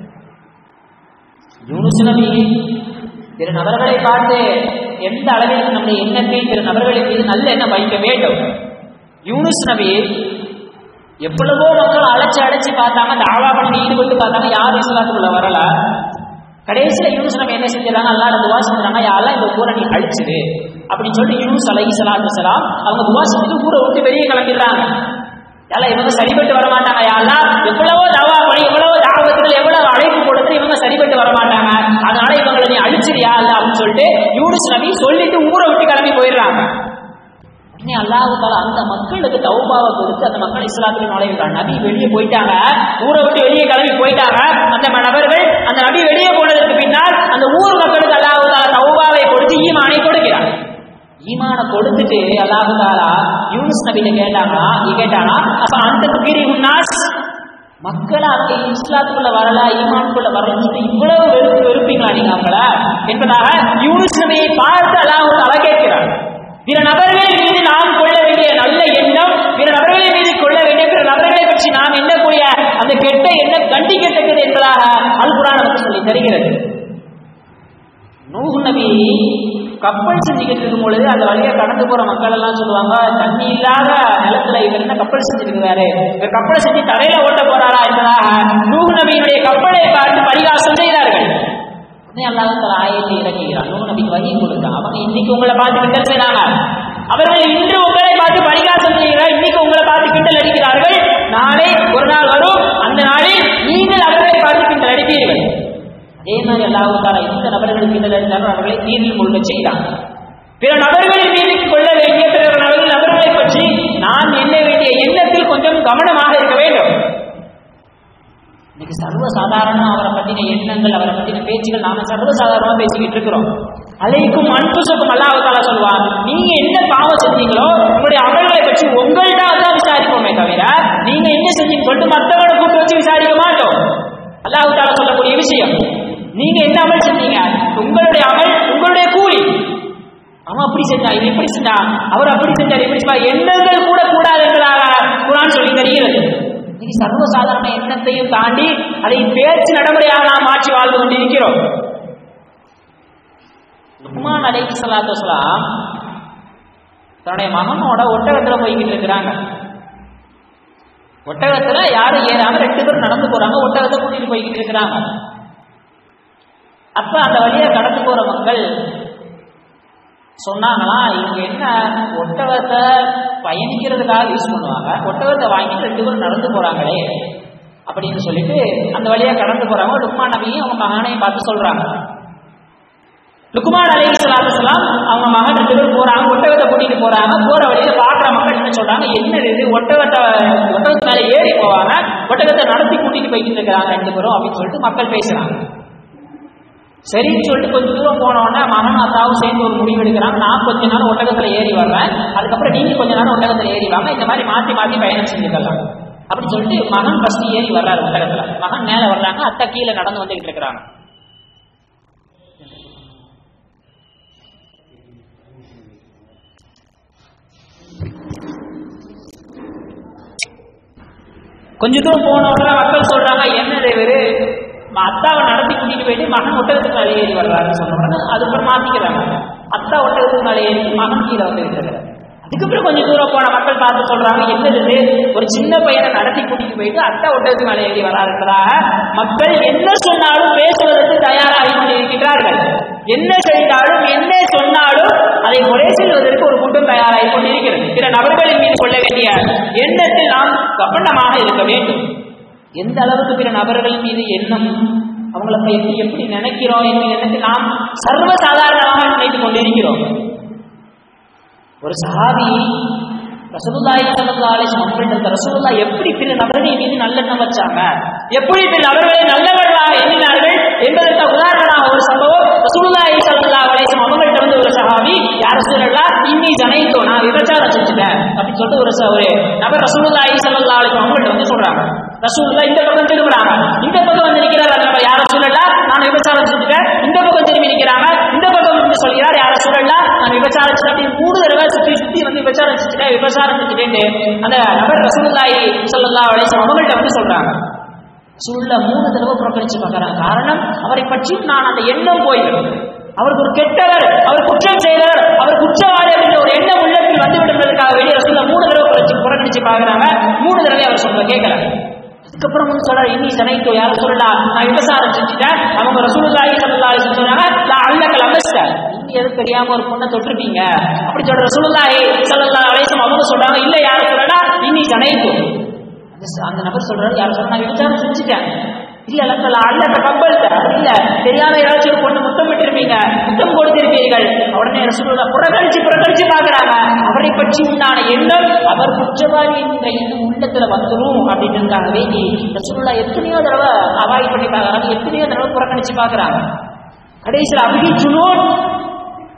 யூனுஸ் நபி பிற நபர்களை பார்த்து எந்த அளவிற்கு நம்முடைய எண்ணத்தை பிற நபர்களின் மீது நல்ல எண்ணம் வைக்க வேண்டும் யூனுஸ் நபி எவ்வளவோ மக்கள் அழைச்சு அழைச்சு பார்த்தாங்க அந்த ஆவாபணி ஈடுபட்டு பார்த்தாங்க யாரும் இஸ்லாத்துக்குள்ள வரல கடைசியில யூனுஸ் நம்ம என்ன செஞ்சாங்க அல்லா துவா செஞ்சாங்க யாரெல்லாம் இந்த ஊரை நீ அழிச்சுது அப்படின்னு சொல்லிட்டு யூனுஸ் அலை சலாத்து சலாம் அவங்க துவா செஞ்சுட்டு ஊரை விட்டு வெளியே கிளம்பிடுறாங்க யாரா இவங்க சரிபட்டு வர மாட்டாங்க யாரெல்லாம் எவ்வளவோ தவா பண்ணி எவ்வளவோ தாவத்தில் எவ்வளவு அழைப்பு கொடுத்து இவங்க சரிபட்டு வர மாட்டாங்க அதனால இவங்களை நீ அழிச்சிரியா இல்ல அப்படின்னு சொல்லிட்டு யூனுஸ் நபி சொல்லிட்டு ஊரை விட்டு கிளம்பி போயிடுறாங்க உடனே அல்லாஹால அந்த மக்களுக்கு தௌபாவை கொடுத்து அந்த மக்கள் இஸ்லாத்துல நுழைகிறாங்க நபி வெளியே போயிட்டாங்க ஊரை விட்டு வெளியே கிளம்பி போயிட்டாங்க அந்த நபர்கள் அந்த நபி வெளியே போனதற்கு பின்னால் அந்த ஊர் மக்களுக்கு அல்லாஹால ஈமானை கொடுக்கிறான் ஈமான கொடுத்துட்டு அல்லாஹு தாலா யூனுஸ் நபியில கேட்டாங்க கேட்டானா அப்ப அந்த துகிரி உன்னாஸ் மக்களை அவங்க இஸ்லாத்துக்குள்ள வரல ஈமானுக்குள்ள வரலன்னு சொல்லி இவ்வளவு வெறுப்பு வெறுப்பீங்களா நீங்க அவங்கள என்பதாக யூனுஸ் நபியை பார்த்து அல்லாஹு தாலா கேட்கிறார் பிற நபர்களின் மீது நாம் கொள்ள வேண்டிய நல்ல எண்ணம் பிற நபர்களின் மீது கொள்ள வேண்டிய பிற நபர்களை பற்றி நாம் எண்ணக்கூடிய அந்த கெட்ட எண்ணம் கண்டிக்கத்தக்கது என்பதாக அல் குரான் நமக்கு சொல்லி தருகிறது நூகு நபி கப்பல் செஞ்சுக்கிட்டு இருக்கும் பொழுது அந்த வழியா கடந்து போற மக்கள் எல்லாம் சொல்லுவாங்க தண்ணி இல்லாத நிலத்துல இவர் என்ன கப்பல் செஞ்சிருக்கிறாரு இவர் கப்பலை செஞ்சு தரையில ஓட்ட போறாரா என்பதாக நூகு நபியினுடைய கப்பலை பார்த்து பரிகாசம் செய்தார்கள் உடனே அல்லாஹ் ஆயத்தை இறக்குகிறான் நூகு நபிக்கு வழி கொடுத்தான் அவங்க இன்னைக்கு உங்களை பார்த்து கிண்டல் செய்றாங்க அவர்கள் இன்று உங்களை பார்த்து பரிகாசம் செய்கிறார் இன்னைக்கு உங்களை பார்த்து கிண்டல் அடிக்கிறார்கள் நாளை ஒரு நாள் வரும் அந்த நாளில் நீங்கள் அவர்களை பார்த்து கிண்டல் அடிப்பீர்கள் அதே மாதிரி அல்லாஹால எந்த நபர்களுக்கு கிண்டல் அடித்தாலும் அவர்களை நீரில் முழுக செய்தான் பிற நபர்களின் மீது கொள்ள வேண்டிய பிற நபர்கள் நபர்களை பற்றி நாம் எண்ண வேண்டிய எண்ணத்தில் கொஞ்சம் கவனமாக இருக்க வேண்டும் இன்னைக்கு சர்வ சாதாரணமா அவரை பத்தின எண்ணங்கள் அவரை பத்தின பேச்சுகள் நாம சர்வ சாதாரணமா பேசிக்கிட்டு இருக்கிறோம் அலைக்கும் அன்புசக்கும் அல்லாஹால சொல்வார் நீங்க என்ன பாவம் செஞ்சீங்களோ உங்களுடைய அமல்களை பற்றி உங்கள்கிட்ட தான் விசாரிப்போமே தவிர நீங்க என்ன செஞ்சீங்க சொல்லிட்டு மற்றவங்களை கூப்பிட்டு வச்சு விசாரிக்க மாட்டோம் அல்லாஹு தாலா சொல்லக்கூடிய விஷயம் நீங்க என்ன அமல் செஞ்சீங்க உங்களுடைய அமல் உங்களுடைய கூலி அவன் அப்படி செஞ்சா இவன் இப்படி செஞ்சா அவர் அப்படி செஞ்சார் இப்படி செஞ்சா எண்ணங்கள் கூட கூடாது என்பதாக குரான் சொல்லி தருகிறது இன்னைக்கு சர்வசாதாரண எண்ணத்தையும் தாண்டி அதை பேச்சு நடைமுறையாக நாம் மாற்றி வாழ்ந்து கொண்டிருக்கிறோம் லுக்மான் அலைஹி ஸலாத்து வஸலாம் தன்னுடைய மகனோட ஒட்டகத்துல போய்கிட்டு இருக்கிறாங்க ஒட்டகத்துல யாரும் ஏறாம ரெண்டு பேரும் நடந்து போறாங்க ஒட்டகத்தை கூட்டிட்டு போய்கிட்டு இருக்கிறாங்க அப்ப அந்த வழியா கடந்து போற மக்கள் சொன்னாங்களா இவங்க என்ன ஒட்டகத்தை பயணிக்கிறதுக்காக யூஸ் பண்ணுவாங்க ஒட்டகத்தை வாங்கிட்டு ரெண்டு பேரும் நடந்து போறாங்களே அப்படின்னு சொல்லிட்டு அந்த வழியா கடந்து போறாங்க லுக்மான் நபியும் அவங்க மகனையும் பார்த்து சொல்றாங்க லுக்மான் அலி சலாத்துலாம் அவங்க மகன் ரெண்டு பேரும் போறாங்க ஒட்டகத்தை கூட்டிட்டு போறாங்க போற வழியில பாக்குற மக்கள் என்ன சொல்றாங்க என்ன இது ஒட்டகத்தை ஒட்டகத்து மேல ஏறி போவாங்க ஒட்டகத்தை நடத்தி கூட்டிட்டு போய்கிட்டு இருக்கிறாங்க ரெண்டு பேரும் அப்படின்னு சொல்லிட்டு மக்கள் பேசுறாங்க சரின்னு சொல்லிட்டு கொஞ்ச தூரம் போனோடனே மகன் அத்தாவும் சேர்ந்து ஒரு முடிவு எடுக்கிறாங்க நான் கொஞ்ச நேரம் ஒட்டகத்துல ஏறி வர்றேன் அதுக்கப்புறம் நீங்க கொஞ்ச நேரம் ஒட்டகத்துல ஏறி வாங்க இந்த மாதிரி மாத்தி மாத்தி பயணம் செஞ்சுக்கலாம் அப்படின்னு சொல்லிட்டு மகன் ஃபர்ஸ்ட் ஏறி வர்றாரு ஒட்டகத்துல மகன் மேல வர்றாங்க அத்தை கீழே நடந்து வந்துகிட்டு இருக்கிறாங்க கொஞ்ச தூரம் போன உடனே மக்கள் சொல்றாங்க என்னது இவரு அத்தாவை நடத்தி கூட்டிட்டு போயிட்டு மகன் ஒட்டகத்துக்கு மேலே ஏறி வர்றாருன்னு சொன்ன உடனே அதுக்கப்புறம் மாத்திக்கிறாங்க அத்தா ஒட்டகத்துக்கு மேலே ஏறி மகன் கீழே வந்து இருக்கிறார் அதுக்கப்புறம் கொஞ்சம் தூரம் போன மக்கள் பார்த்து சொல்றாங்க என்னது இது? ஒரு சின்ன பையனை நடத்தி கூட்டிட்டு போயிட்டு அத்தா ஒட்டகத்துக்கு மேலே ஏறி வராருன்றதாக மக்கள் என்ன சொன்னாலும் பேசுவதற்கு தயாராகி கொண்டிருக்கிறார்கள் என்ன செய்தாலும் என்ன சொன்னாலும் அதை முறை செல்வதற்கு ஒரு கூட்டம் தயாராகி கொண்டிருக்கிறது பிற நபர்களின் மீது கொள்ள வேண்டிய எண்ணத்தில் நாம் கவனமாக இருக்க வேண்டும் எந்த அளவுக்கு பிற நபர்கள் மீது எண்ணம் அவங்களை பற்றி எப்படி நினைக்கிறோம் என்ற எண்ணத்தை நாம் சர்வ சாதாரணமாக நினைத்துக் கொண்டிருக்கிறோம் ஒரு சஹாபி ரசூலுல்லாஹி ஸல்லல்லாஹு அலைஹி வஸல்லம் அவர்கள் ரசூலுல்லா எப்படி பிற நபர்கள் மீது நல்லெண்ணம் வச்சாங்க எப்படி பிற நபர்களை நல்லவர்களாக எண்ணினார்கள் என்பதற்கு உதாரணமாக ஒரு சம்பவம் ரசூலுல்லாஹி ஸல்லல்லாஹு அலைஹி வஸல்லம் அவங்கள்ட்ட வந்து ஒரு சஹாபி யார் ரசூலுல்லாஹ் இன்னி ஜனைத்தோ நான் விபச்சாரம் செஞ்சுட்டேன் அப்படின்னு சொல்லிட்டு ஒரு ச- ஒரு நபர் ரசூலுல்லாஹி ஸல்லல்லாஹு அலைஹி வஸல்லம் அவங்கள்ட்ட வந்து சொல்றாங்க ரசூலுல்லா இந்த பக்கம் திரும்புறாங்க இந்த பக்கம் வந்து நிற்கிறார் நம்ம யார சூழலா நான் விபச்சாரம் செஞ்சுட்டேன் இந்த பக்கம் திரும்பி நிற்கிறாங்க இந்த பக்கம் வந்து சொல்கிறார் யார சூழலா நான் விபச்சாரம் செஞ்சுட்டேன் அப்படின்னு மூணு தடவை சுத்தி சுத்தி வந்து விபச்சாரம் செஞ்சுட்டேன் விபச்சாரம் செஞ்சுட்டேன் அந்த நபர் ரசூலுல்லாஹி ஸல்லல்லாஹு அலைஹி வஸல்லம் அவங்கள்ட்ட வந்து சொல்றாங்க சூழல மூணு தடவை புறக்கணிச்சு பார்க்கறாங்க காரணம் அவரை பற்றி நான் அந்த எண்ணம் போய்விடும் அவருக்கு ஒரு கெட்டவர் அவர் குற்றம் செய்தவர் அவர் குற்றவாளி அப்படின்ற ஒரு எண்ணம் உள்ளத்தில் வந்து விடுறதுக்காக வேண்டிய ரசூல்ல மூணு தடவை புறக்கணிச்சு புறக்கணிச்சு பார்க்கறாங்க மூணு தடவை அவர் சொல்ல கேட்கல அதுக்கப்புறம் வந்து சொல்றாரு இன்னி சனைத்தோ யார சொல்லலாம் நான் விபசாரம் செஞ்சுட்டேன் அவங்க ரசூலுல்லாஹி ஸல்லல்லாஹு அலைஹி வஸல்லம் சொன்னாங்க லா அல்லக லமஸ்த நீங்க எது தெரியாம ஒரு பொண்ணை தொட்டிருப்பீங்க அப்படி சொல்ற ரசூலுல்லாஹி ஸல்லல்லாஹு அலைஹி வஸல்லம் அவங்க சொல்றாங்க இல்ல யார சொல்லலாம் இன்னி சனைத்தோ அந்த ச- அந்த நபர் சொல்றாரு யாரும் சொன்னா நான் விபச்சாரம் செஞ்சுட்டேன் இல்ல அல்ல அல்ல கப்பல் இல்ல தெரியாம ஏதாச்சும் ஒரு பொண்ணு முத்தம் விட்டுருப்பீங்க முத்தம் கொடுத்திருப்பீர்கள் உடனே ரசூலுல்லாஹ் புறக்கணிச்சு புறக்கணிச்சு பாக்குறாங்க அவரை பற்றி உண்டான எண்ணம் அவர் குற்றவாளி என்ற எண்ணம் உள்ளத்துல வந்துரும் அப்படின்றதுக்காக வேண்டி ரசூலுல்லாஹ் எத்தனையோ தடவை அவாய்ட் பண்ணி பாக்குறாங்க எத்தனையோ தடவை புறக்கணிச்சு பாக்குறாங்க கடைசியில் அபிகி ஜுனூன்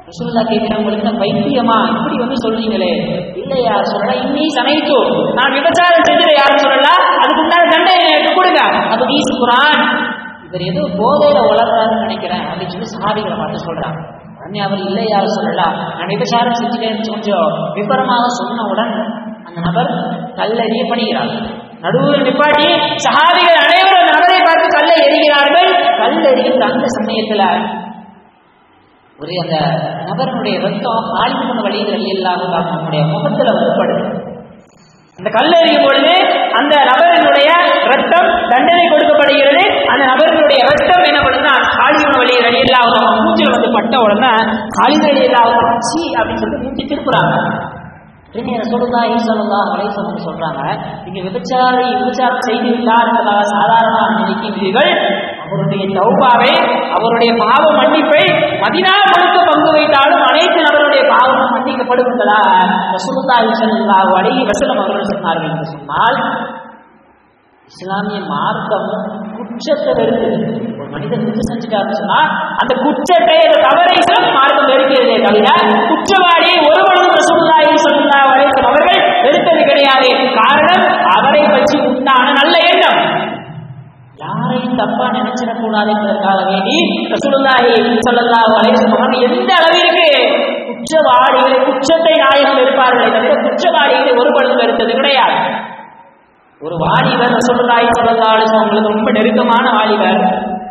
ரசூலுல்லா கேட்கிறேன் உங்களுக்கு என்ன பைத்தியமா இப்படி வந்து சொல்றீங்களே இல்லை யார் சொல்லலாம் இன்னி சமைத்து நான் விபச்சாரம் செஞ்சது யாரும் சொல்லலாம் அதுக்கு முன்னாடி தண்டனை எனக்கு கொடுங்க அது வீசு குரான் இவர் ஏதோ போதையில உளர்றாருன்னு நினைக்கிறேன் அப்படின்னு சொல்லி சஹாபிகளை பார்த்து சொல்றாங்க உடனே அவர் இல்லை யாரும் சொல்லலாம் நான் விபச்சாரம் செஞ்சுட்டேன்னு கொஞ்சம் விபரமாக சொன்னவுடன் அந்த நபர் கல்லெறியப்படுகிறார் நடுவில் நிப்பாட்டி சஹாபிகள் அனைவரும் அந்த நபரை பார்த்து கல்லை எறிகிறார்கள் கல் எறிகிற அந்த சமயத்துல ஒரு அந்த நபருடைய ரத்தம் ஆழ்மன வழிகள் இல்லாத நம்முடைய முகத்துல வந்து அந்த கல்லெறியும் பொழுது அந்த நபரினுடைய ரத்தம் தண்டனை கொடுக்கப்படுகிறது அந்த நபரினுடைய ரத்தம் என்ன பண்ணுன்னா காளிமன வழியை ரலியல்லாக மூச்சில் வந்து பட்ட உடனே காளிமன ரலியல்லாக சி அப்படின்னு சொல்லிட்டு மூச்சு திருப்புறாங்க பின்னர் ரசூலுல்லா ஈசல்லா அலைஹிஸ்ஸலாம் சொல்றாங்க நீங்க விபச்சாரி விபச்சாரம் செய்து விட்டார் என்பதாக சாதாரணமாக நினைக்கின்றீர்கள் அவருடைய தௌபாவை அவருடைய பாவ மன்னிப்பை மதினா முழுக்க பங்கு வைத்தாலும் அனைத்து நபருடைய பாவமும் மன்னிக்கப்படும் என்பதாக ரசூலுல்லா ஈசல்லா அலைஹி வஸல்லம் அவர்கள் சொன்னார்கள் என்று சொன்னால் இஸ்லாமிய மார்க்கம் குற்றத்தை வெறுக்குது ஒரு மனிதன் குற்றம் செஞ்சுட்டாருன்னு சொன்னா அந்த குற்றத்தை அந்த தவறை இஸ்லாமிய மார்க்கம் வெறுக்கிறதே தவிர குற்றவாளியை ஒரு பொழுதும் ரசூலுல்லாஹி ஸல்லல்லாஹு அலைஹி வஸல்லம் அவர்கள் வெறுத்தது கிடையாது காரணம் அவரை பற்றி உண்டான நல்ல எண்ணம் யாரையும் தப்பா நினைச்சிடக்கூடாது என்பதற்காக வேண்டி ரசூலுல்லாஹி ஸல்லல்லாஹு அலைஹி வஸல்லம் அவர்கள் எந்த அளவிற்கு குற்றவாளிகளை குற்றத்தை நாயகம் இருப்பார்களே தவிர குற்றவாளிகளை ஒரு பொழுதும் வெறுத்தது கிடையாது ஒரு வாலிபர் ரசூலுல்லாஹி ஸல்லல்லாஹு அலைஹி வஸல்லம் உங்களுக்கு ரொம்ப நெருக்கமான வாலிபர்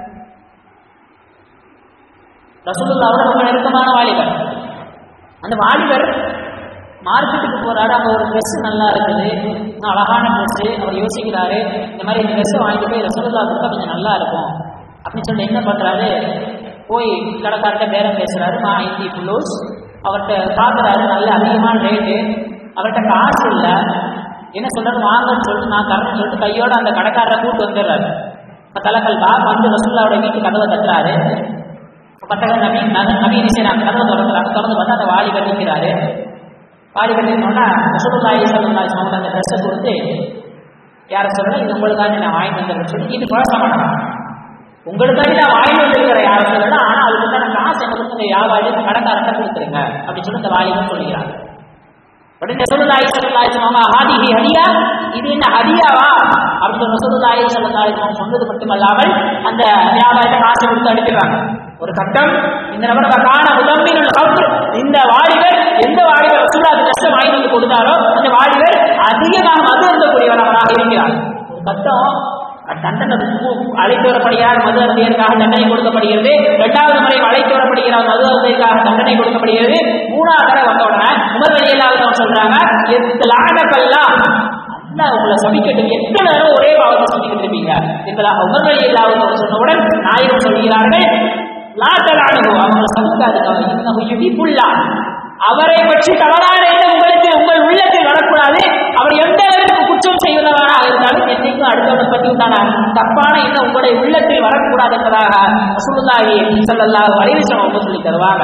ரசூலுல்லாவோட ரொம்ப நெருக்கமான வாலிபர் அந்த வாலிபர் மார்க்கெட்டுக்கு போறாரு அங்க ஒரு ட்ரெஸ் நல்லா இருக்குது இன்னும் அழகான ட்ரெஸ் அவர் யோசிக்கிறாரு இந்த மாதிரி இந்த ட்ரெஸ் வாங்கிட்டு போய் ரசூலுல்லா கொடுத்தா கொஞ்சம் நல்லா இருக்கும் அப்படின்னு சொல்லி என்ன பண்றாரு போய் கடைக்கார்ட்ட பேரம் பேசுறாரு மா இந்தி புல்லூஸ் அவர்கிட்ட பார்க்குறாரு நல்ல அதிகமான ரேட்டு அவர்கிட்ட காசு இல்லை என்ன சொல்றாரு வாங்கன்னு சொல்லிட்டு நான் தரேன்னு சொல்லிட்டு கையோட அந்த கடைக்காரரை கூட்டு வந்துடுறாரு இப்போ தலைக்கல் பா வந்து ரசூல்லாவோட வீட்டு கதவை தட்டுறாரு பத்தக நபி நபி நபி என்ன செய்யறாங்க கதவை திறந்துறாங்க திறந்து பார்த்தா அந்த வாலி கட்டிக்கிறாரு வாலி கட்டினோன்னா ரசூலுல்லாஹி ஸல்லல்லாஹு அலைஹி வஸல்லம் அந்த ட்ரெஸ்ஸை கொடுத்து யாரை சொல்லணும் இது உங்களுக்காக நான் வாங்கிட்டு வந்துடுறேன்னு சொல்லி இது பழச மாட்டாங்க உங்களுக்காக நான் வாங்கி வந்திருக்கிறேன் யாரை சொல்லணும் ஆனால் அதுக்கு தான் காசு எனக்கு இந்த வியாபாரி கடைக்காரத்தை கொடுத்துருங்க அப்படின்னு சொல்லி இந்த வாலிபர் சொல்லுகிறாங்க உடனே ரசூலுல்லாஹி ஸல்லல்லாஹு அலைஹி வஸல்லம் ஹாதிஹி ஹதியா இது என்ன ஹதியாவா அப்படின்னு ரசூலுல்லாஹி ஸல்லல்லாஹு அலைஹி வஸல்லம் சொன்னது மட்டுமல்லாமல் அந்த வியாபாரத்தை காசு கொடுத்து அனுப்பிடுறாங்க ஒரு கட்டம் இந்த நபர் காண முதம்பின் கவுர் இந்த வாலிபர் எந்த வாலிபர் ரசூலுல்லாஹி கஷ்டம் வாங்கி வந்து கொடுத்தாரோ அந்த வாலிபர் அதிகமாக மது இருந்தக்கூடியவராக இருக்கிறார் ஒரு கட்டம் தண்டனை அழைத்து வரப்படுகிறார் மது அருந்தியதற்காக தண்டனை கொடுக்கப்படுகிறது இரண்டாவது முறை அழைத்து வரப்படுகிறார் மது அருந்தியதற்காக தண்டனை கொடுக்கப்படுகிறது மூணாவது தடவை வந்த உடனே உமர் வழி இல்லாதவங்க சொல்றாங்க லானக்கல்லாம் அல்ல உங்களை சபிக்கட்டும் எத்தனை நேரம் ஒரே பாவத்தை சொல்லிக்கிட்டு இருப்பீங்க என்பதாக உமர் வழி இல்லாதவங்க சொன்னவுடன் நாயகம் சொல்கிறார்கள் லாத்தலானு அவங்களை சபிக்காதுங்க இன்னும் இடிப்புள்ளா அவரை பற்றி தவறான எண்ணம் உங்களுக்கு உங்கள் உள்ளத்தில் வரக்கூடாது அவர் எந்த அளவுக்கு குற்றம் செய்வதாக இருந்தாலும் என்னைக்கும் அடுத்தவனை பற்றி உண்டான தப்பான எண்ணம் உங்களுடைய உள்ளத்தில் வரக்கூடாது என்பதாக ரசூலுல்லாஹி ஸல்லல்லாஹு அலைஹி வஸல்லம் அவங்க சொல்லி தருவாங்க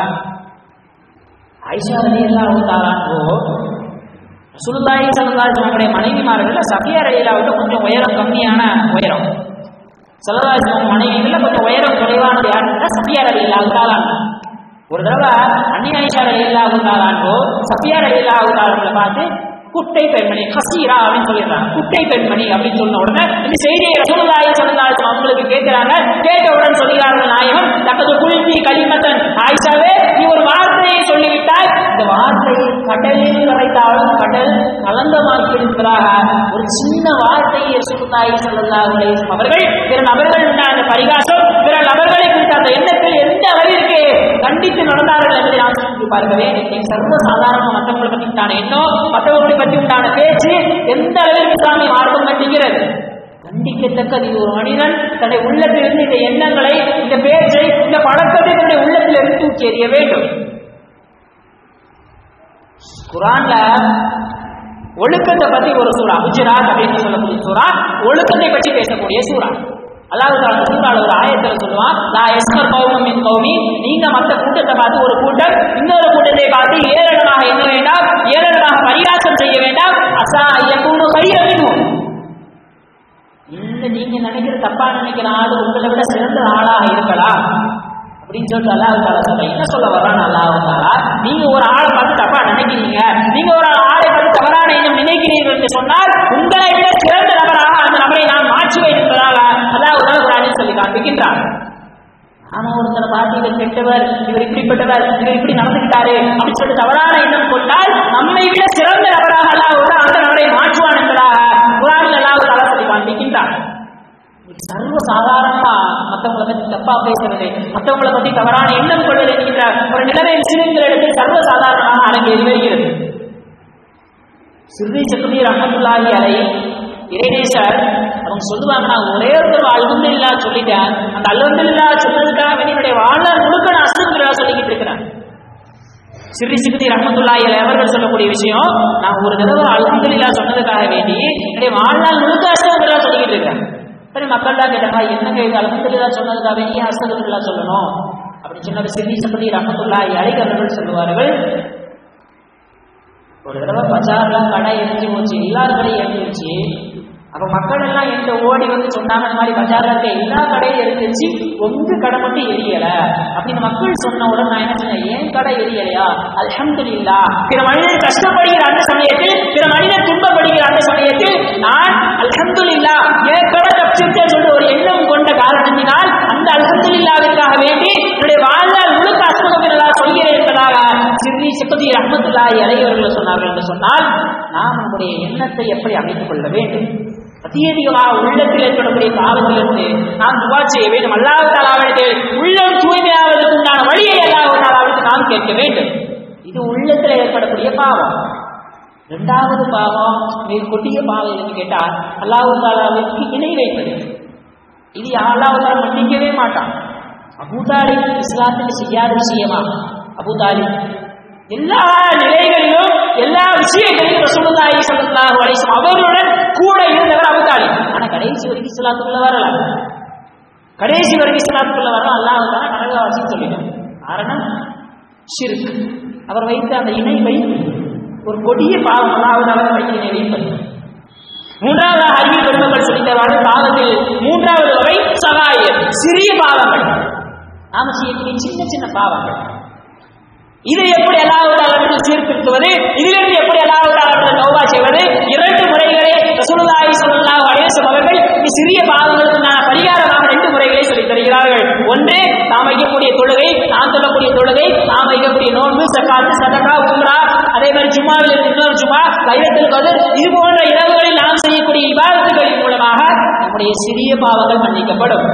ஆயிஷா ரலியல்லாஹு தஆலாஹு ரசூலுல்லாஹி ஸல்லல்லாஹு அலைஹி வஸல்லம் மனைவிமார்கள் சஃபியா ரலியல்லாஹு கொஞ்சம் உயரம் கம்மியான உயரம் ஸல்லல்லாஹு அலைஹி வஸல்லம் மனைவிகள் கொஞ்சம் உயரம் குறைவானது யாருன்னா சஃபியா ரலியல்லாஹு தஆலாஹு ஒரு தடவை அன்னி ஐஷா ரலியல்லாஹு தஆலாஹு சஃபியா ரலியல்லாஹு தஆலாஹு பார்த்து குட்டை பெண்மணி ஹசீரா அப்படின்னு சொல்லிடுறாங்க குட்டை பெண்மணி அப்படின்னு சொன்ன உடனே இந்த செய்தியை ரசூலுல்லாஹி ஸல்லல்லாஹு அலைஹி வஸல்லம் அவங்களுக்கு கேட்கிறாங்க கேட்டவுடன் சொல்கிறார்கள் நாயகம் தக்கது குல்பி கலிமத்தன் ஆயிஷாவே நீ ஒரு வார்த்தையை சொல்லிவிட்டாய் இந்த வார்த்தையை கடலில் கரைத்தாலும் கடல் கலந்தமாக்கி இருக்கிறாக ஒரு சின்ன வார்த்தையை ரசூலுல்லாஹி ஸல்லல்லாஹு அலைஹி வஸல்லம் அவர்கள் பிற நபர்கள் உண்டான பரிகாசம் பிற நபர்களை குறித்த அந்த எண்ணத்தில் எந்த அளவிற்கு கண்டித்து நடந்தார்கள் என்பதை நான் சொல்லி பார்க்கவே என் சர்வ சாதாரண மற்றவங்களை பற்றி உண்டான எண்ணம் மற்றவர்களை பற்றி உண்டான பேச்சு எந்த அளவிற்கு சாமி மார்க்கம் கண்டிக்கிறது கண்டிக்கத்தக்கது இது ஒரு மனிதன் தன்னுடைய உள்ளத்திலிருந்து இந்த எண்ணங்களை இந்த பேச்சை இந்த பழக்கத்தை தன்னுடைய உள்ளத்தில் இருந்து தூக்கி எறிய வேண்டும் குரான்ல ஒழுக்கத்தை பத்தி ஒரு சூறா அபுஜராத் அப்படின்னு சொல்லக்கூடிய சூறா ஒழுக்கத்தை பற்றி பேசக்கூடிய சூறா அதாவது அந்த சூறால ஒரு ஆயத்துல சொல்லுவான் நான் எஸ்மர் கௌமம் என் கௌமி நீங்க மற்ற கூட்டத்தை பார்த்து ஒரு கூட்டம் இன்னொரு கூட்டத்தை பார்த்து ஏளனமாக எண்ண வேண்டாம் ஏளனமாக பரிகாசம் செய்ய வேண்டாம் அசா ஐயக்கூடு கையறிவும் இந்த நீங்க நினைக்கிற தப்பா நினைக்கிற ஆளு உங்களை விட சிறந்த ஆளாக இருக்கலாம் அப்படின்னு சொல்லிட்டு அல்லாஹ் தாலா சொல்ற என்ன சொல்ல வர்றான் அல்லாஹ் தாலா நீங்க ஒரு ஆளை பார்த்து தப்பா நினைக்கிறீங்க நீங்க ஒரு ஆளை பார்த்து தவறான எண்ணம் நினைக்கிறீர்கள் என்று சொன்னால் உங்களை விட சிறந்த நபராக அந்த நபரை நான் மாற்றுவேன் என்பதாக அல்லாஹ் உலக சொல்லி காண்பிக்கின்றார் ஆனா ஒருத்தரை பார்த்து இவர் கெட்டவர் இவர் இப்படிப்பட்டவர் இவர் இப்படி நடந்துக்கிட்டாரு அப்படின்னு சொல்லிட்டு தவறான எண்ணம் கொண்டால் நம்மை விட சிறந்த நபராக அல்லாஹ் கூட அந்த நபரை மாற்றுவான் என்பதாக குரானில் அல்லாஹ் தாலா சொல்லி காண்பிக்கின்றார் சர்வ சாதாரணமா மத்தவங்களை பத்தி தப்பா பேசுறது மத்தவங்களை பத்தி தவறான எண்ணம் கொள்வது என்கின்ற ஒரு நிலைமை முஸ்லிம்கள் இடத்தில் சர்வ சாதாரணமாக அரங்கேறி வருகிறது சிறுதை சக்கரதி ரஹமத்துல்லாஹி அலை இறைநேசர் அவங்க சொல்லுவாங்க நான் ஒரே ஒரு அல்ஹம்துலில்லா சொல்லிட்டேன் அந்த அல்ஹம்துலில்லா சொன்னதுக்காக வேண்டி என்னுடைய வாழ்நாள் முழுக்க நான் அஸ்தகுல்லா சொல்லிக்கிட்டு இருக்கிறேன் சிறி சிறுதி ரஹமத்துல்லாஹி அலை அவர்கள் சொல்லக்கூடிய விஷயம் நான் ஒரு தடவை அல்ஹம்துலில்லா சொன்னதுக்காக வேண்டி என்னுடைய வாழ்நாள் முழுக்க அஸ்தகுல்லா சொல்லிக்கிட்டு இருக்கிறேன் சரி மக்கள்லாம் கேட்டாங்க என்னங்க இது அல்ஹம்துலில்லா சொன்னதுக்காக வேண்டி ஏன் அஸ்தகுல்லா சொல்லணும் அப்படின்னு சொன்ன சிறி சிறுதி ரஹமத்துல்லாஹி அலை அவர்கள் சொல்லுவார்கள் ஒரு தடவை பஜார்லாம் கடை எரிஞ்சு போச்சு எல்லார் கடையும் எரிஞ்சிருச்சு அப்ப மக்கள் எல்லாம் எந்த ஓடி வந்து சொன்னாங்க இந்த மாதிரி பஜார்ல இருக்க எல்லா கடையும் எரிஞ்சிருச்சு உங்க கடை மட்டும் எரியல அப்படின்னு மக்கள் சொன்ன உடனே நான் என்ன சொன்னேன் ஏன் கடை எரியலையா அல்ஹம்துலில்லா பிற மனிதர் கஷ்டப்படுகிற அந்த சமயத்தில் பிற மனிதர் துன்பப்படுகிற அந்த சமயத்தில் நான் அல்ஹம்துலில்லா ஏன் கடை தப்பிச்சிருக்கேன் சொல்லிட்டு ஒரு எண்ணம் கொண்ட காரணத்தினால் அந்த அல்ஹம்துலில்லாவிற்காக வேண்டி என்னுடைய வாழ்நாள் முழுக்க அஸ்மதுல்லா சொல்கிறேன் என்பதாக சிறுதி சிப்பதி ரஹமத்துல்லாஹி அலைவர்கள் சொன்னார்கள் என்று சொன்னால் நாம் நம்முடைய எண்ணத்தை எப்படி அமைத்துக் கொள்ள வேண்டும் அதிகமாக உள்ளத்தில் ஏற்படக்கூடிய பாவத்திலிருந்து நாம் துவா செய்ய வேண்டும் அல்லாஹ் தாலாவிடத்தில் உள்ளம் தூய்மையாவதற்கு உண்டான வழியை அல்லாஹ் தாலாவிற்கு நாம் கேட்க வேண்டும் இது உள்ளத்தில் ஏற்படக்கூடிய பாவம் இரண்டாவது பாவம் மிக கொடிய பாவம் என்று கேட்டால் அல்லாஹு தாலாவிற்கு இணை வைப்பது இது அல்லாஹு தாலா மன்னிக்கவே மாட்டான் அபூதாலி இஸ்லாத்தில் செய்யாத விஷயமா அபூதாலி எல்லா நிலைகளிலும் எல்லா விஷயங்களிலும் ரசூலுல்லாஹி ஸல்லல்லாஹு அலைஹி வஸல்லம் அவர்களுடன் கூட இருந்தவர் அபூ தாலிப் ஆனா கடைசி வரைக்கும் இஸ்லாத்துக்குள்ள வரல கடைசி வரைக்கும் இஸ்லாத்துக்குள்ள வர அல்லாஹ் தான் நரகவாசின்னு சொல்லிட்டான் காரணம் ஷிர்க் அவர் வைத்த அந்த இணை வைப்பு ஒரு கொடிய பாவம் அல்லாஹ் அவர் வைத்த இணை வைப்பது மூன்றாவது அறிவு பெருமக்கள் சொல்லித்தவாறு பாவத்தில் மூன்றாவது வகை சகாயம் சிறிய பாவங்கள் நாம செய்யக்கூடிய சின்ன சின்ன பாவங்கள் இதை எப்படி அல்லாஹ் சீர்திருத்துவது இதிலிருந்து எப்படி அல்லாஹ் தௌபா செய்வது இரண்டு முறைகளே ரசூலுல்லாஹி ஸல்லல்லாஹு அலைஹி வஸல்லம் அவர்கள் இந்த சிறிய பாவங்களுக்கு நான் பரிகாரமாக ரெண்டு முறைகளை சொல்லித் தருகிறார்கள் ஒன்று நாம் வைக்கக்கூடிய தொழுகை நாம் சொல்லக்கூடிய தொழுகை நாம் வைக்கக்கூடிய நோன்பு சக்காத்து சதகா உம்ரா அதே மாதிரி ஜும்மாவில் இருந்து இன்னொரு ஜும்மா லைலத்துல் கதர் இது போன்ற இரவுகளில் நாம் செய்யக்கூடிய இபாதத்துகளின் மூலமாக நம்முடைய சிறிய பாவங்கள் மன்னிக்கப்படும்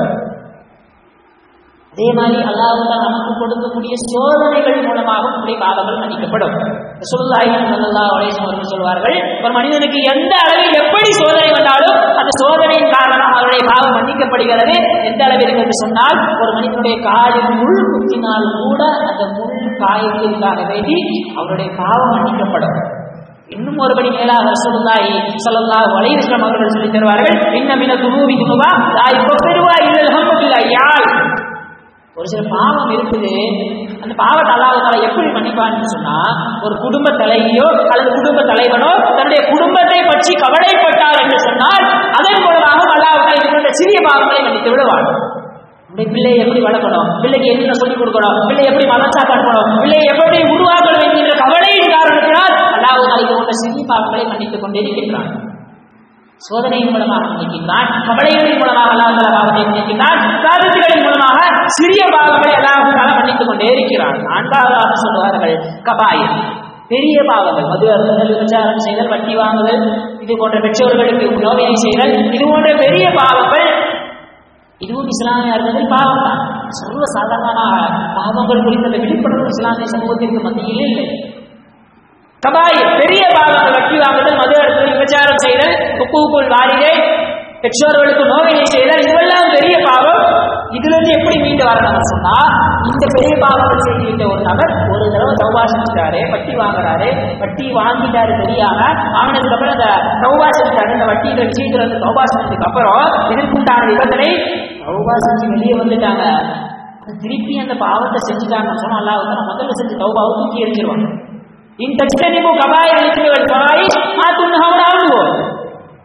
அதே மாதிரி அல்லாஹ் நமக்கு கொடுக்கக்கூடிய சோதனைகள் மூலமாக நம்முடைய பாவங்கள் மன்னிக்கப்படும் சொல்லுல்லாஹி ஸல்லல்லாஹு அலைஹி வஸல்லம் சொல்வார்கள் ஒரு மனிதனுக்கு எந்த அளவில் எப்படி சோதனை வந்தாலும் அந்த சோதனையின் காரணமாக அவருடைய பாவம் மன்னிக்கப்படுகிறது எந்த அளவிற்கு என்று சொன்னால் ஒரு மனிதனுடைய காலில் முள் குத்தினால் கூட அந்த முள் காயத்திற்காக வேண்டி அவருடைய பாவம் மன்னிக்கப்படும் இன்னும் ஒருபடி மேலாக ரசூலுல்லாஹி ஸல்லல்லாஹு அலைஹி வஸல்லம் அவர்கள் சொல்லி தருவார்கள் இன்ன மின துனூபி துனுபா லா யுகஃபிருவா இல்லல் ஹம்துல் ஐயால் ஒரு சில பாவம் இருக்குது அந்த பாவத்தை அல்லாஹால எப்படி மன்னிப்பான்னு சொன்னா ஒரு குடும்ப தலைவியோ அல்லது குடும்ப தலைவனோ தன்னுடைய குடும்பத்தை பற்றி கவலைப்பட்டார் என்று சொன்னால் அதன் மூலமாக அல்லாஹால இதுபோன்ற சிறிய பாவங்களை மன்னித்து விடுவார் நம்முடைய பிள்ளையை எப்படி வளர்க்கணும் பிள்ளைக்கு என்ன சொல்லிக் கொடுக்கணும் பிள்ளை எப்படி மதச்சாக்கு அனுப்பணும் பிள்ளையை எப்படி உருவாக்கணும் என்கின்ற கவலையின் காரணத்தினால் அல்லாஹால இது போன்ற சிறிய பாவங்களை மன்னித்துக் கொண்டிருக்கின்றான் சோதனையின் மூலமாக மன்னிக்கின்றான் கவலைகளின் மூலமாக அல்லாஹ் பாவத்தை மன்னிக்கின்றான் சாதத்துகளின் மூலமாக சிறிய பாவங்களை அல்லாஹால மன்னித்துக் கொண்டே இருக்கிறான் நான்காவதாக சொல்லுவார்கள் கபாயில் பெரிய பாவங்கள் மது அருந்துதல் விபச்சாரம் செய்தல் வட்டி வாங்குதல் இது போன்ற பெற்றோர்களுக்கு நோவினை செய்தல் இது போன்ற பெரிய பாவங்கள் இதுவும் இஸ்லாமிய அருந்ததில் பாவம் தான் சர்வ சாதாரணமாக பாவங்கள் குறித்த அந்த விழிப்புணர்வு இஸ்லாமிய சமூகத்திற்கு மத்தியில் இல்லை கபாய் பெரிய பாவங்கள் வட்டி வாங்குதல் மது அருந்துதல் விபச்சாரம் செய்தல் உப்புக்குள் வாரிகை பெற்றோர்களுக்கு நோவினை செய்தல் இதுவெல்லாம் பெரிய பாவம் இதுல இருந்து எப்படி மீண்டு வரணும்னு சொன்னா இந்த பெரிய பாவங்கள் செய்துவிட்ட ஒரு நபர் ஒரு தடவை தௌபா செஞ்சுட்டாரு வட்டி வாங்குறாரு வட்டி வாங்கிட்டாரு தெரியாம வாங்கினதுக்கு அப்புறம் அந்த தௌபா செஞ்சுட்டாரு இந்த வட்டியில விஷயத்துல வந்து தௌபா செஞ்சதுக்கு அப்புறம் இதற்குண்டான நிபந்தனை தௌபா செஞ்சு வெளியே வந்துட்டாங்க திருப்பி அந்த பாவத்தை செஞ்சுட்டாங்கன்னு சொன்னா அல்லாஹ் முதல்ல செஞ்சு தௌபாவை தூக்கி எரிஞ்சிருவாங்க இன் தஜ்தனிபு கபாயிர இஸ்மிவல் ஃபவாயிஷ் மா துன்ஹவுன அன்ஹு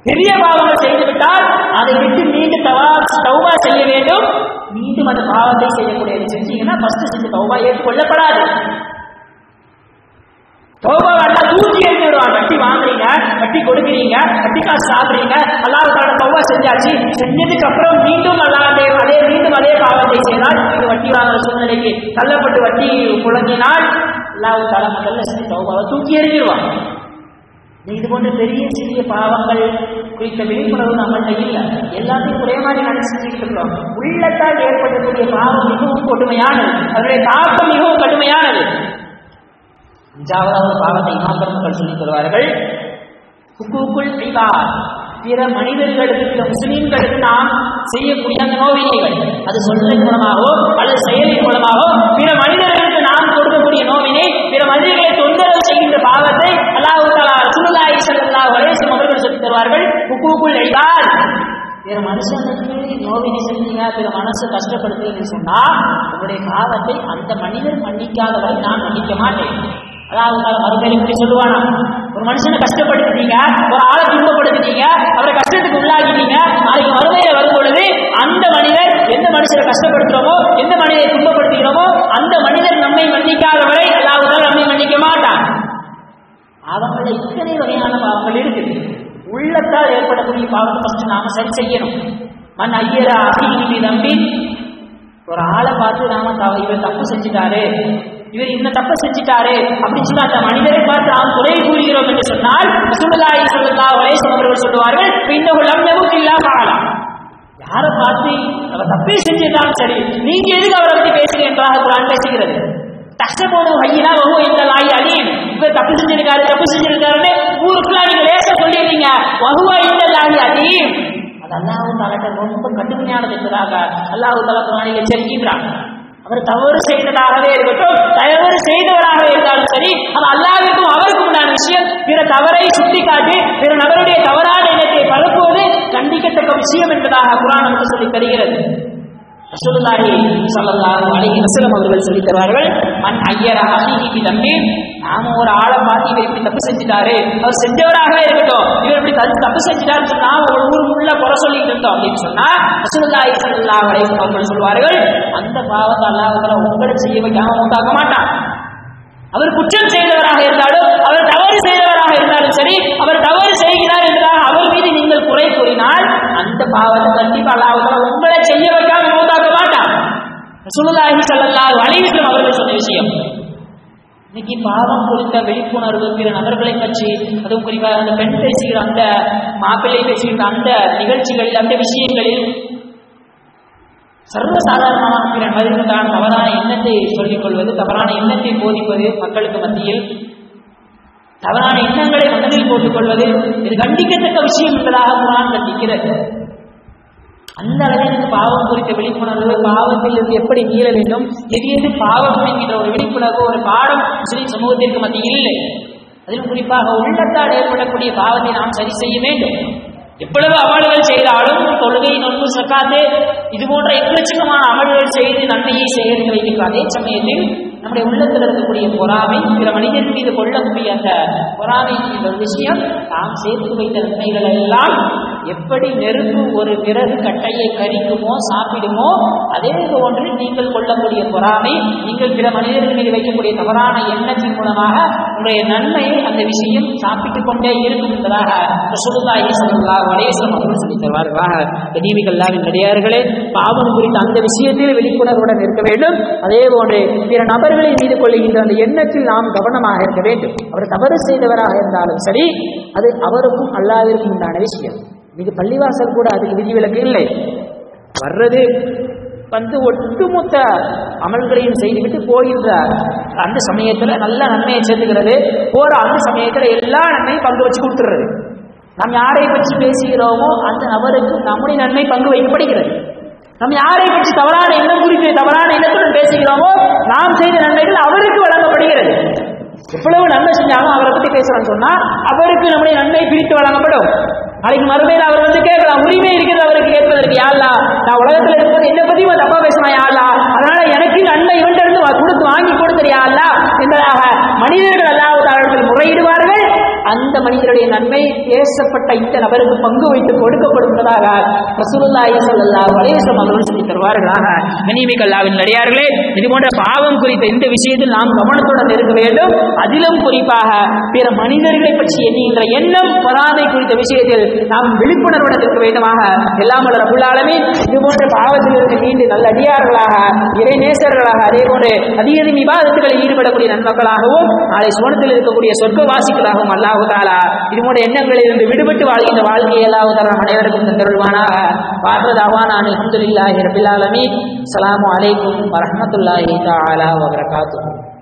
பெரிய பாவங்கள் செய்து விட்டால் அதை விட்டு மீண்டும் தவா தௌபா செய்ய வேண்டும் மீண்டும் அந்த பாவத்தை செய்யக்கூடிய செஞ்சீங்கன்னா ஃபர்ஸ்ட் செஞ்ச தௌபா ஏற்றுக்கொள்ளப்படாது தௌபா அல்லா தூக்கி எறிஞ்சு விடுவான் வட்டி வாங்குறீங்க வட்டி கொடுக்குறீங்க வட்டி காசு சாப்பிடுறீங்க அல்லாஹால தௌபா செஞ்சாச்சு செஞ்சதுக்கு அப்புறம் மீண்டும் அல்லாஹ் அதே மீண்டும் அதே பாவத்தை செய்தால் இது வட்டி வாங்குற சூழ்நிலைக்கு தள்ளப்பட்டு வட்டி புழங்கினால் அல்லாஹ் தால முதல்ல செஞ்சு தௌபாவை தூக்கி எறிஞ்சிருவான் இது போன்ற பெரிய சிறிய பாவங்கள் குறித்த விழிப்புணர்வு நம்மள்ட்ட இல்லை எல்லாத்தையும் ஒரே மாதிரி நடந்து செஞ்சுக்கிட்டு இருக்கிறோம் உள்ளத்தால் ஏற்படக்கூடிய பாவம் மிகவும் கொடுமையானது அதனுடைய தாக்கம் மிகவும் கடுமையானது அஞ்சாவதாவது பாவத்தை இமாம்பர்கள் சொல்லித் தருவார்கள் ஹுக்கூக்குள் இபாத் பிற மனிதர்களுக்கு பிற முஸ்லீம்களுக்கு நாம் செய்யக்கூடிய அந்த நோவினைகள் அது சொல்லின் மூலமாகவோ அல்லது செயலின் மூலமாகவோ பிற மனிதர்களுக்கு நாம் கொடுக்கக்கூடிய நோவினை பிற மனிதர்களை தொந்தரவு செய்கின்ற பாவத்தை அல்லாஹு தாலா ரசூலுல்லாஹி ஸல்லல்லாஹு அலைஹி வஸல்லம் அவர்கள் சொல்லித் தருவார்கள் ஹுக்கூக்குள் இபாத் பிற மனுஷனுக்கு நோவினை செஞ்சீங்க பிற மனசு கஷ்டப்படுத்துறீங்கன்னு சொன்னா உங்களுடைய பாவத்தை அந்த மனிதர் மன்னிக்காத வரை நான் மன்னிக்க மாட்டேன் அதாவது மறுபடியும் இப்படி சொல்லுவானா ஒரு மனுஷனை கஷ்டப்படுத்திட்டீங்க ஒரு ஆளை துன்பப்படுத்திட்டீங்க அவரை கஷ்டத்துக்கு உள்ளாக்கிட்டீங்க நாளைக்கு மறுமையில வரும் பொழுது அந்த மனிதர் எந்த மனுஷரை கஷ்டப்படுத்துறோமோ எந்த மனிதரை துன்பப்படுத்துகிறோமோ அந்த மனிதர் நம்மை மன்னிக்காத வரை அல்லாவுதால் நம்மை மன்னிக்க மாட்டான் அவங்கள இத்தனை வகையான பாவங்கள் இருக்குது உள்ளத்தால் ஏற்படக்கூடிய பாவத்தை ஃபர்ஸ்ட் நாம சரி செய்யணும் மண் ஐயரா அபிஹி நம்பி ஒரு ஆளை பார்த்து நாம தவ- இவர் தப்பு செஞ்சுட்டாரு இவர் இந்த தப்பு செஞ்சுட்டாரு அப்படின்னு சொல்லி அந்த மனிதரை பார்த்து நாம் குறை கூறுகிறோம் என்று சொன்னால் சுல்லல்லாஹி ஸல்லல்லாஹு அலைஹி வஸல்லம் அவர்கள் சொல்லுவார்கள் இன்னஹு லம் யமுத் இல்லா ஃபஅலா யாரை பார்த்து அவர் தப்பே செஞ்சிருந்தாலும் சரி நீங்க எதுக்கு அவரை பத்தி பேசுறீங்க என்றாக குரான் பேசுகிறது கஷ்டப்போது வையினா வகு இந்த லாய் அலீம் இவர் தப்பு செஞ்சிருக்காரு தப்பு செஞ்சிருக்காருன்னு ஊருக்குலாம் நீங்க லேச சொல்லிடுறீங்க வகுவா இந்த லாய் அலீம் அது அல்லாஹ் தலட்ட ரொம்ப கடுமையானது என்பதாக அல்லாஹ் தலா குரானில் எச்சரிக்கின்றான் அவர் தவறு செய்ததாகவே இருக்கட்டும் தவறு செய்தவராகவே இருந்தாலும் சரி அது அல்லாவிற்கும் அவருக்கும் உண்டான விஷயம் பிற தவறை சுட்டிக்காட்டி பிற நபருடைய தவறான எண்ணத்தை பரப்புவது கண்டிக்கத்தக்க விஷயம் என்பதாக குரான் நமக்கு சொல்லித் தருகிறது ரசூலுல்லாஹி ஸல்லல்லாஹு அலைஹி வஸல்லம் அவர்கள் சொல்லித் தருவார்கள் மன் ஐயர அஹீஹி பி தம்பி நாம ஒரு ஆளை பார்த்து இவர் இப்படி தப்பு செஞ்சுட்டாரு அவர் செஞ்சவராகவே இருக்கட்டும் இவர் இப்படி தப்பு- தப்பு செஞ்சுட்டாருன்னு சொன்னா ஒரு ஊர் உள்ள குறை சொல்லிட்டு இருந்தோம் அப்படின்னு சொன்னா ரசூலுல்லாஹி ஸல்லல்லாஹு அலைஹி வஸல்லம் அவர்கள் சொல்வார்கள் அந்த பாவத்தை அல்லாஹ் தஆலா உங்களை செய்ய வைக்காம உண்டாக்க மாட்டான் அவர் குற்றம் செய்தவராக இருந்தாலும் அவர் தவறு செய்தவராக இருந்தாலும் சரி அவர் தவறு செய்கிறார் என்பதாக அவர் மீது நீங்கள் குறை கூறினால் அந்த பாவத்தை கண்டிப்பா அல்லாஹ் உங்களை செய்ய வைக்காம மூத்தாக்க மாட்டான் ரசூலுல்லாஹி ஸல்லல்லாஹு அலைஹி வஸல்லம் அவர்கள் சொன்ன விஷயம் இன்னைக்கு பாவம் குறித்த விழிப்புணர்வு பிற நபர்களை பற்றி அதுவும் குறிப்பாக அந்த பெண் பேசுகிற அந்த மாப்பிள்ளை பேசுகிற அந்த நிகழ்ச்சிகளில் அந்த விஷயங்களில் சர்வசாதாரணமாக பிற நபர்களுக்கான தவறான எண்ணத்தை சொல்லிக் கொள்வது தவறான எண்ணத்தை போதிப்பது மக்களுக்கு மத்தியில் தவறான எண்ணங்களை மனதில் போட்டுக் கொள்வது இது கண்டிக்கத்தக்க விஷயம் என்பதாக குரான் கண்டிக்கிறது அந்த அளவிற்கு பாவம் குறித்த விழிப்புணர்வு பாவத்தில் இருந்து எப்படி மீள வேண்டும் எது எது பாவம் என்கின்ற ஒரு விழிப்புணர்வு ஒரு பாடம் முஸ்லிம் சமூகத்திற்கு மத்தியில் இல்லை அதிலும் குறிப்பாக உள்ளத்தால் ஏற்படக்கூடிய பாவத்தை நாம் சரி செய்ய வேண்டும் எவ்வளவு அமல்கள் செய்தாலும் தொழுகை நோன்பு சக்காத்து இது போன்ற எக்கச்சக்கமான அமல்கள் செய்து நன்மையை சேகரித்து வைக்கின்ற அதே சமயத்தில் நம்முடைய உள்ளத்தில் இருக்கக்கூடிய பொறாமை பிற மனிதன் மீது கொள்ளக்கூடிய அந்த பொறாமை என்ற ஒரு விஷயம் நாம் சேர்த்து வைத்த நன்மைகள் எல்லாம் எப்படி நெருப்பு ஒரு விறகு கட்டையை கரிக்குமோ சாப்பிடுமோ அதே போன்று நீங்கள் கொள்ளக்கூடிய பொறாமை நீங்கள் பிற மனிதர்கள் மீது வைக்கக்கூடிய தவறான எண்ணத்தின் மூலமாக உங்களுடைய நன்மையை அந்த விஷயம் சாப்பிட்டுக் கொண்டே இருக்கும் என்பதாக ரசூலுல்லாஹி ஸல்லல்லாஹு அலைஹி வஸல்லம் அவர்கள் சொல்லித் தருவார்களாக கனிமிகல்லாவின் நடிகார்களே பாவம் குறித்த அந்த விஷயத்தில் விழிப்புணர்வுடன் இருக்க வேண்டும் அதே போன்று பிற நபர்களின் மீது கொள்ளுகின்ற அந்த எண்ணத்தில் நாம் கவனமாக இருக்க வேண்டும் அவர் தவறு செய்தவராக இருந்தாலும் சரி அது அவருக்கும் அல்லாவிற்கும் உண்டான விஷயம் இன்னைக்கு பள்ளிவாசல் கூட அதுக்கு விதிவிலக்கு இல்லை வர்றது வந்து ஒட்டுமொத்த அமல்களையும் செய்துவிட்டு போகின்ற அந்த சமயத்துல நல்ல நன்மையை சேர்த்துக்கிறது போற அந்த சமயத்துல எல்லா நன்மையும் பங்கு வச்சு கொடுத்துறது நாம் யாரை பற்றி பேசுகிறோமோ அந்த நபருக்கு நம்முடைய நன்மை பங்கு வைக்கப்படுகிறது நம்ம யாரை பற்றி தவறான எண்ணம் குறித்து தவறான எண்ணத்துடன் பேசுகிறோமோ நாம் செய்த நன்மைகள் அவருக்கு வழங்கப்படுகிறது எவ்வளவு நன்மை செஞ்சாலும் அவரை பத்தி பேசுறோம்னு சொன்னா அவருக்கு நம்முடைய நன்மை பிரித்து வழங்கப்படும் நாளைக்கு மறுமையில் அவர் வந்து கேட்கலாம் உரிமை இருக்கிறது அவருக்கு கேட்பதற்கு யாழ்லா நான் உலகத்துல இருக்கும்போது என்னை பத்தி இவன் தப்பா பேசுறான் யாழ்லா அதனால எனக்கு நன்மை இவன் இருந்து கொடுத்து வாங்கி கொடுத்துரு யாழ்லா என்பதாக மனிதர்கள் அல்லாஹ் தாழ்வில் முறையிடுவார்கள் அந்த அந்த மனிதருடைய நன்மை பேசப்பட்ட இந்த நபருக்கு பங்கு வைத்து கொடுக்கப்படுவதாக ரசூலுல்லாஹி ஸல்லல்லாஹு அலைஹி வஸல்லம் அவர்கள் சொல்லி தருவார்களாக கனிமிகல்லாவின் நடிகார்களே இது போன்ற பாவம் குறித்த இந்த விஷயத்தில் நாம் கவனத்துடன் இருக்க வேண்டும் அதிலும் குறிப்பாக பிற மனிதர்களை பற்றி எண்ணுகின்ற எண்ணம் பொறாமை குறித்த விஷயத்தில் நாம் விழிப்புணர்வுடன் இருக்க வேண்டுமாக எல்லாம் வல்ல ரபுல் ஆலமீன் இது போன்ற பாவத்தில் இருந்து மீண்டு நல்ல அடியார்களாக இறை நேசர்களாக அதே போன்று அதிக விவாதத்துகளில் ஈடுபடக்கூடிய நன்மக்களாகவும் நாளை சுவனத்தில் இருக்கக்கூடிய சொர்க்கவாசிகளாகவும் அல்லாஹு தாலா இது போன்ற எண்ணங்களில் இருந்து விடுபட்டு வாழ்கின்ற வாழ்க்கையை அல்லாஹு தாலா நம் அனைவருக்கும் தந்தருள்வானாக வாழ்றதாவான அல்ஹம்துலில்லாஹி ரபில் ஆலமீன் அஸ்ஸலாமு அலைக்கும் வரஹ்மத்துல்லாஹி தஆலா வபரகாத்துஹு